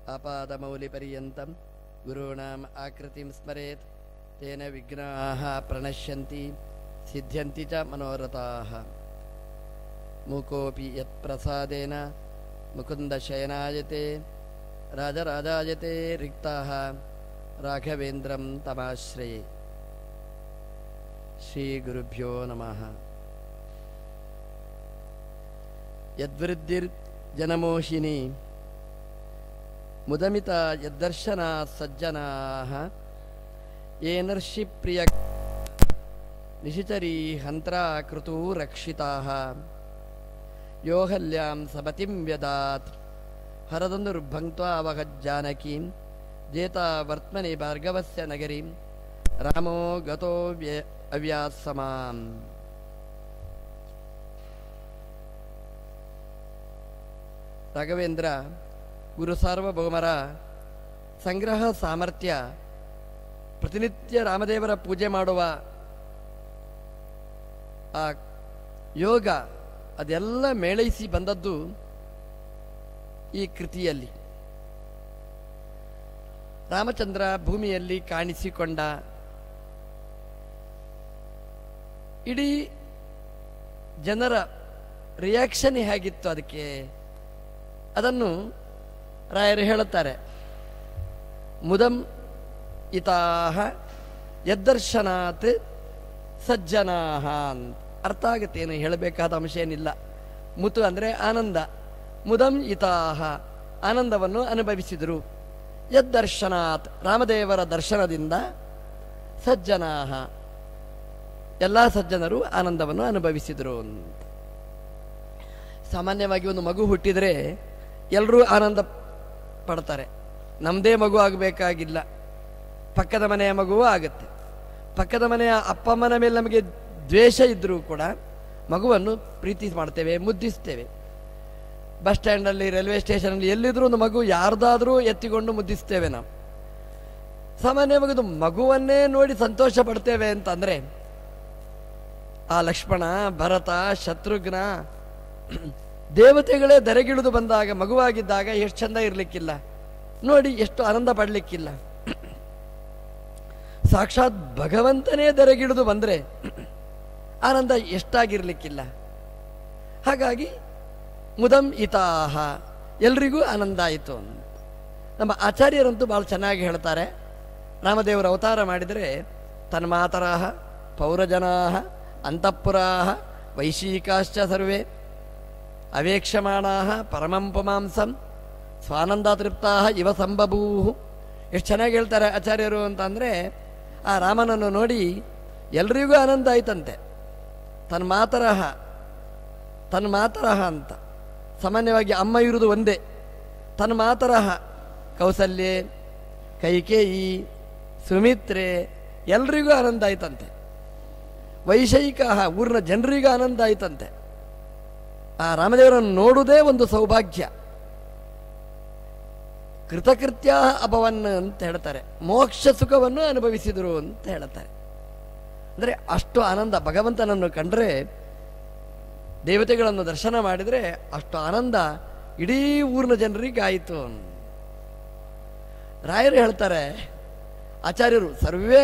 आपादमौलिपर्यन्तं गुरूणाम् आकृतिं स्मरेत् तेन विघ्नाः प्रणश्यन्ति सिद्ध्यन्ति च मनोरथाः मूकोऽपि यत्प्रसादेन मुकुन्दशयनायते राजराजायते रिक्ताः राघवेन्द्रं तमाश्रये श्रीगुरुभ्यो नमः यद्वृद्धिर्जनमोहिनी मुदमिता यद्दर्शनात् सज्जनाः येनर्षि प्रिय निशिचरी हन्त्रा कृतू रक्षिताः योहल्यां सबतिं व्यदात् हरदनुर्भङ्क्त्वा वहज्जानकीं जेता वर्त्मनि भार्गवस्य नगरीं रामो गतो व्य ಅವ್ಯಾಸಮಾಂ ರಾಘವೇಂದ್ರ ಗುರು ಸಾರ್ವಭೌಮರ ಸಂಗ್ರಹ ಸಾಮರ್ಥ್ಯ ಪ್ರತಿನಿತ್ಯ ರಾಮದೇವರ ಪೂಜೆ ಮಾಡುವ ಆ ಯೋಗ ಅದೆಲ್ಲ ಮೇಳೈಸಿ ಬಂದದ್ದು ಈ ಕೃತಿಯಲ್ಲಿ ರಾಮಚಂದ್ರ ಭೂಮಿಯಲ್ಲಿ ಕಾಣಿಸಿಕೊಂಡ ಇಡೀ ಜನರ ರಿಯಾಕ್ಷನ್ ಹೇಗಿತ್ತು ಅದಕ್ಕೆ ಅದನ್ನು ರಾಯರು ಹೇಳುತ್ತಾರೆ ಮುದಂ ಇತಾಹ ಯದ್ದರ್ಶನಾತ್ ಸಜ್ಜನಾಹ ಅಂತ ಅರ್ಥ ಆಗುತ್ತೆ ಏನು ಹೇಳಬೇಕಾದ ಅಂಶ ಏನಿಲ್ಲ ಮುತು ಅಂದರೆ ಆನಂದ ಮುದಂ ಇತಾಹ ಆನಂದವನ್ನು ಅನುಭವಿಸಿದರು ಯದ್ದರ್ಶನಾತ್ ರಾಮದೇವರ ದರ್ಶನದಿಂದ ಸಜ್ಜನಾಹ ಎಲ್ಲ ಸಜ್ಜನರು ಆನಂದವನ್ನು ಅನುಭವಿಸಿದರು ಅಂತ ಸಾಮಾನ್ಯವಾಗಿ ಒಂದು ಮಗು ಹುಟ್ಟಿದರೆ ಎಲ್ಲರೂ ಆನಂದ ಪಡ್ತಾರೆ ನಮ್ಮದೇ ಮಗು ಆಗಬೇಕಾಗಿಲ್ಲ ಪಕ್ಕದ ಮನೆಯ ಮಗುವೂ ಆಗುತ್ತೆ ಪಕ್ಕದ ಮನೆಯ ಅಪ್ಪಮ್ಮನ ಮೇಲೆ ನಮಗೆ ದ್ವೇಷ ಇದ್ದರೂ ಕೂಡ ಮಗುವನ್ನು ಪ್ರೀತಿ ಮಾಡ್ತೇವೆ ಮುದ್ದಿಸ್ತೇವೆ ಬಸ್ ಸ್ಟ್ಯಾಂಡಲ್ಲಿ ರೈಲ್ವೆ ಸ್ಟೇಷನಲ್ಲಿ ಎಲ್ಲಿದ್ರೂ ಒಂದು ಮಗು ಯಾರ್ದಾದ್ರೂ ಎತ್ತಿಕೊಂಡು ಮುದ್ದಿಸ್ತೇವೆ ನಾವು ಸಾಮಾನ್ಯವಾಗಿ ಒಂದು ಮಗುವನ್ನೇ ನೋಡಿ ಸಂತೋಷ ಪಡ್ತೇವೆ ಅಂತಂದರೆ ಆ ಲಕ್ಷ್ಮಣ ಭರತ ಶತ್ರುಘ್ನ ದೇವತೆಗಳೇ ದರೆಗಿಳಿದು ಬಂದಾಗ ಮಗುವಾಗಿದ್ದಾಗ ಎಷ್ಟು ಚಂದ ಇರಲಿಕ್ಕಿಲ್ಲ ನೋಡಿ ಎಷ್ಟು ಆನಂದ ಪಡಲಿಕ್ಕಿಲ್ಲ ಸಾಕ್ಷಾತ್ ಭಗವಂತನೇ ದರೆಗಿಳಿದು ಬಂದರೆ ಆನಂದ ಎಷ್ಟಾಗಿರ್ಲಿಕ್ಕಿಲ್ಲ ಹಾಗಾಗಿ ಮುದಂ ಇತಾಹ ಎಲ್ರಿಗೂ ಆನಂದ ಆಯಿತು ಅಂತ ನಮ್ಮ ಆಚಾರ್ಯರಂತೂ ಭಾಳ ಚೆನ್ನಾಗಿ ಹೇಳ್ತಾರೆ ರಾಮದೇವರು ಅವತಾರ ಮಾಡಿದರೆ ತನ್ಮಾತರಾಹ ಪೌರಜನಾಹ ಅಂತಃಪುರಾಹ ವೈಶೀಕಾಶ್ಚ ಸರ್ವೇ ಅವೇಕ್ಷಮಾಣಾ ಪರಮಂ ಪುಮಾಂಸಂ ಸ್ವಾನಂದ ತೃಪ್ತಾ ಇವ ಸಂಬಭೂ ಎಷ್ಟು ಚೆನ್ನಾಗಿ ಹೇಳ್ತಾರೆ ಆಚಾರ್ಯರು ಅಂತ ಅಂದರೆ ಆ ರಾಮನನ್ನು ನೋಡಿ ಎಲ್ರಿಗೂ ಆನಂದ ಆಯ್ತಂತೆ ತನ್ಮಾತರಹ ತನ್ಮಾತರಹ ಅಂತ ಸಾಮಾನ್ಯವಾಗಿ ಅಮ್ಮ ಇರುವುದು ಒಂದೇ ತನ್ಮಾತರಹ ಕೌಸಲ್ಯೆ ಕೈಕೇಯಿ ಸುಮಿತ್ರೆ ಎಲ್ರಿಗೂ ಆನಂದ ಆಯ್ತಂತೆ ವೈಷಯಿಕ ಊರಿನ ಜನರಿಗೂ ಆನಂದ ಆಯ್ತಂತೆ ಆ ರಾಮದೇವರನ್ನು ನೋಡುವುದೇ ಒಂದು ಸೌಭಾಗ್ಯ ಕೃತಕೃತ್ಯ ಅಭವನ್ ಅಂತ ಹೇಳ್ತಾರೆ ಮೋಕ್ಷ ಸುಖವನ್ನು ಅನುಭವಿಸಿದರು ಅಂತ ಹೇಳ್ತಾರೆ ಅಂದರೆ ಅಷ್ಟು ಆನಂದ ಭಗವಂತನನ್ನು ಕಂಡ್ರೆ ದೇವತೆಗಳನ್ನು ದರ್ಶನ ಮಾಡಿದರೆ ಅಷ್ಟು ಆನಂದ ಇಡೀ ಊರಿನ ಜನರಿಗೆ ಆಯಿತು ರಾಯರು ಹೇಳ್ತಾರೆ ಆಚಾರ್ಯರು ಸರ್ವೇ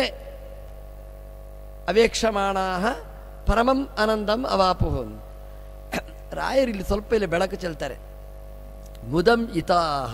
ಅವೇಕ್ಷಮಾಣ ಪರಮಂ ಆನಂದಂ ಅವಾಪುಹು ರಾಯರು ಇಲ್ಲಿ ಸ್ವಲ್ಪ ಇಲ್ಲಿ ಬೆಳಕು ಚೆಲ್ತಾರೆ ಮುದಂ ಇತಾಹ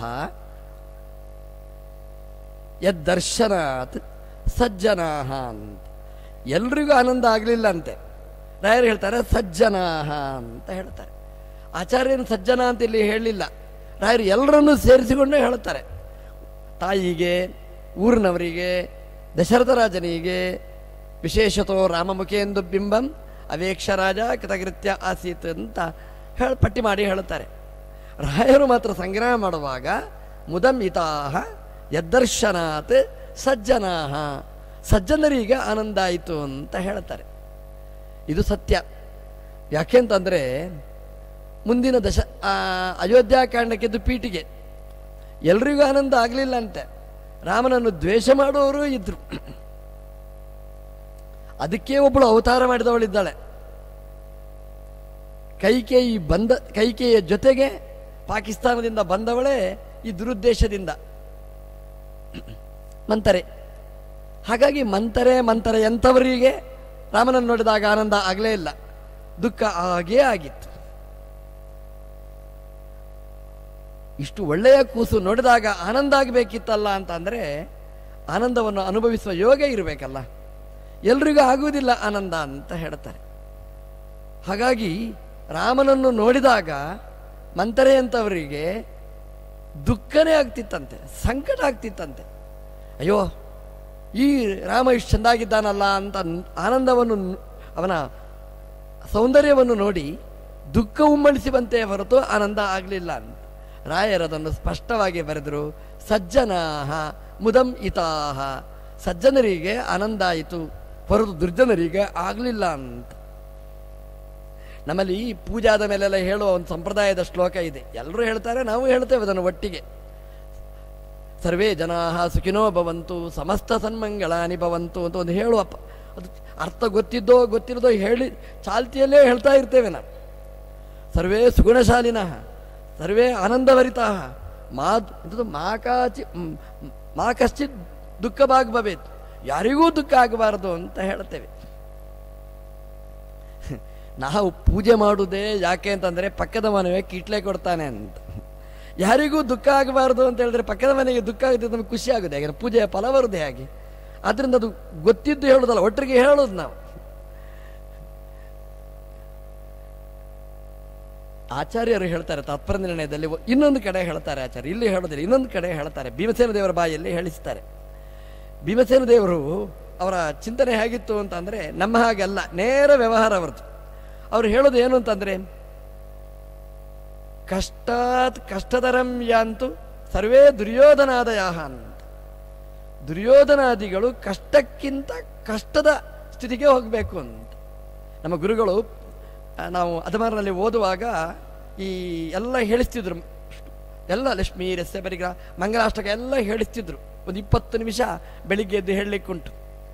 ಯದ್ದರ್ಶನಾತ್ ಸಜ್ಜನಾಹ ಅಂತ ಎಲ್ರಿಗೂ ಆನಂದ ಆಗಲಿಲ್ಲ ಅಂತೆ ರಾಯರು ಹೇಳ್ತಾರೆ ಸಜ್ಜನಾಹ ಅಂತ ಹೇಳ್ತಾರೆ ಆಚಾರ್ಯನ ಸಜ್ಜನ ಅಂತ ಇಲ್ಲಿ ಹೇಳಲಿಲ್ಲ ರಾಯರು ಎಲ್ಲರನ್ನೂ ಸೇರಿಸಿಕೊಂಡೇ ಹೇಳ್ತಾರೆ ತಾಯಿಗೆ ಊರಿನವರಿಗೆ ದಶರಥ ರಾಜನಿಗೆ ವಿಶೇಷತೋ ರಾಮಮುಖೇಂದು ಬಿಂಬಂ ಅವೇಕ್ಷರಾಜ ಕೃತಕೃತ್ಯ ಆಸೀತ್ ಅಂತ ಹೇಳಿ ಪಟ್ಟಿ ಮಾಡಿ ಹೇಳುತ್ತಾರೆ ರಾಯರು ಮಾತ್ರ ಸಂಗ್ರಹ ಮಾಡುವಾಗ ಮುದಂ ಇತಾಹ ಯದ್ದರ್ಶನಾತ್ ಸಜ್ಜನಾಹ ಸಜ್ಜನರಿಗೆ ಆನಂದ ಆಯಿತು ಅಂತ ಹೇಳ್ತಾರೆ ಇದು ಸತ್ಯ ಯಾಕೆಂತಂದರೆ ಮುಂದಿನ ದಶ ಅಯೋಧ್ಯಾಕಾಂಡಕ್ಕಿದ್ದು ಪೀಠಿಗೆ ಎಲ್ರಿಗೂ ಆನಂದ ಆಗಲಿಲ್ಲ ಅಂತೆ ರಾಮನನ್ನು ದ್ವೇಷ ಮಾಡುವವರು ಇದ್ರು ಅದಕ್ಕೆ ಒಬ್ಬಳು ಅವತಾರ ಮಾಡಿದವಳಿದ್ದಾಳೆ ಕೈಕೇಯಿ ಬಂದ ಕೈಕೇಯಿಯ ಜೊತೆಗೆ ಪಾಕಿಸ್ತಾನದಿಂದ ಬಂದವಳೇ ಈ ದುರುದ್ದೇಶದಿಂದ ಮಂತರೆ ಹಾಗಾಗಿ ಮಂತರೆ ಮಂತರೆ ಎಂಥವರಿಗೆ ರಾಮನನ್ನು ನೋಡಿದಾಗ ಆನಂದ ಆಗಲೇ ಇಲ್ಲ ದುಃಖ ಆಗೇ ಆಗಿತ್ತು ಇಷ್ಟು ಒಳ್ಳೆಯ ಕೂಸು ನೋಡಿದಾಗ ಆನಂದ ಆಗಬೇಕಿತ್ತಲ್ಲ ಅಂತ ಅಂದರೆ ಆನಂದವನ್ನು ಅನುಭವಿಸುವ ಯೋಗ ಇರಬೇಕಲ್ಲ ಎಲ್ರಿಗೂ ಆಗುವುದಿಲ್ಲ ಆನಂದ ಅಂತ ಹೇಳ್ತಾರೆ ಹಾಗಾಗಿ ರಾಮನನ್ನು ನೋಡಿದಾಗ ಮಂತರೆ ಅಂತವರಿಗೆ ದುಃಖನೇ ಆಗ್ತಿತ್ತಂತೆ ಸಂಕಟ ಆಗ್ತಿತ್ತಂತೆ ಅಯ್ಯೋ ಈ ರಾಮ ಇಷ್ಟು ಚೆಂದಾಗಿದ್ದಾನಲ್ಲ ಅಂತ ನ್- ಆನಂದವನ್ನು ನ್- ಅವನ ಸೌಂದರ್ಯವನ್ನು ನೋಡಿ ದುಃಖ ಉಮ್ಮಳಿಸುವಂತೆ ಹೊರತು ಆನಂದ ಆಗಲಿಲ್ಲ ಅಂತ ರಾಯರದನ್ನು ಸ್ಪಷ್ಟವಾಗಿ ಬರೆದರು ಸಜ್ಜನಾಹ ಮುದಂ ಇತಾಹ ಸಜ್ಜನರಿಗೆ ಆನಂದ ಆಯಿತು ಹೊರತು ದುರ್ಜನರಿಗೆ ಆಗಲಿಲ್ಲ ಅಂತ ನಮ್ಮಲ್ಲಿ ಈ ಪೂಜಾದ ಮೇಲೆಲ್ಲ ಹೇಳುವ ಒಂದು ಸಂಪ್ರದಾಯದ ಶ್ಲೋಕ ಇದೆ ಎಲ್ಲರೂ ಹೇಳ್ತಾರೆ ನಾವು ಹೇಳ್ತೇವೆ ಅದನ್ನು ಒಟ್ಟಿಗೆ ಸರ್ವೇ ಜನಾ ಸುಖಿನೋ ಭವಂತು ಸಮಸ್ತ ಸನ್ಮಂಗಳಾನಿ ಭವಂತು ಅಂತ ಒಂದು ಹೇಳುವ ಪ- ಅದು ಅರ್ಥ ಗೊತ್ತಿದ್ದೋ ಗೊತ್ತಿಲ್ಲದೋ ಹೇಳಿ ಚಾಲ್ತಿಯಲ್ಲೇ ಹೇಳ್ತಾ ಇರ್ತೇವೆ ನಾವು ಸರ್ವೇ ಸುಗುಣಶಾಲಿನಃ ಸರ್ವೇ ಆನಂದಭರಿತಾ ಮಾ ಎಂಥದ್ದು ಮಾ ಕಾಚಿ ಮ್, ಮಾ ಕಶ್ಚಿತ್ ದುಃಖ ಭವೇತ್ ಯಾರಿಗೂ ದುಃಖ ಆಗಬಾರದು ಅಂತ ಹೇಳ್ತೇವೆ ನಾವು ಪೂಜೆ ಮಾಡುವುದೇ ಯಾಕೆ ಅಂತಂದರೆ ಪಕ್ಕದ ಮನೆಗೆ ಕಿಟ್ಲೆ ಕೊಡ್ತಾನೆ ಅಂತ ಯಾರಿಗೂ ದುಃಖ ಆಗಬಾರ್ದು ಅಂತ ಹೇಳಿದ್ರೆ ಪಕ್ಕದ ಮನೆಗೆ ದುಃಖ ಆಗುತ್ತೆ ನಮಗೆ ಖುಷಿ ಆಗುತ್ತೆ ಯಾಕಂದ್ರೆ ಪೂಜೆಯ ಫಲ ಬರುದೇ ಹಾಗೆ ಆದ್ದರಿಂದ ಅದು ಗೊತ್ತಿದ್ದು ಹೇಳೋದಲ್ಲ ಒಟ್ಟರಿಗೆ ಹೇಳೋದು ನಾವು ಆಚಾರ್ಯರು ಹೇಳ್ತಾರೆ ತಾತ್ಪರ್ಯ ನಿರ್ಣಯದಲ್ಲಿ ಒ- ಇನ್ನೊಂದು ಕಡೆ ಹೇಳ್ತಾರೆ ಆಚಾರ್ಯ ಇಲ್ಲಿ ಹೇಳೋದಿಲ್ಲ ಇನ್ನೊಂದು ಕಡೆ ಹೇಳ್ತಾರೆ ಭೀಮಸೇನ ದೇವರ ಬಾಯಲ್ಲಿ ಹೇಳಿಸ್ತಾರೆ ಭೀಮಸೇನ ದೇವರು ಅವರ ಚಿಂತನೆ ಹೇಗಿತ್ತು ಅಂತ ಅಂದರೆ ನಮ್ಮ ಹಾಗಲ್ಲ ನೇರ ವ್ಯವಹಾರ ಅವರದ್ದು ಅವ್ರು ಹೇಳೋದು ಏನು ಅಂತಂದರೆ ಕಷ್ಟಾತ್ ಕಷ್ಟತರಂ ಯಾಂತು ಸರ್ವೇ ದುರ್ಯೋಧನಾದಯಾಹ ಅಂತ ದುರ್ಯೋಧನಾದಿಗಳು ಕಷ್ಟಕ್ಕಿಂತ ಕಷ್ಟದ ಸ್ಥಿತಿಗೆ ಹೋಗಬೇಕು ಅಂತ ನಮ್ಮ ಗುರುಗಳು ಆ, ನಾವು ಅದಮಾರನಲ್ಲಿ ಓದುವಾಗ ಈ ಎಲ್ಲ ಹೇಳಿಸ್ತಿದ್ರು ಎಲ್ಲ ಲಕ್ಷ್ಮೀ ರಸ್ತೆ ಪರಿಗ್ರಹ ಮಂಗಲಾಷ್ಟಕ ಎಲ್ಲ ಹೇಳಿಸ್ತಿದ್ರು ಒಂದು ಇಪ್ಪತ್ತು ನಿಮಿಷ ಬೆಳಿಗ್ಗೆ ಎದ್ದು ಹೇಳಲಿಕ್ಕುಂಟು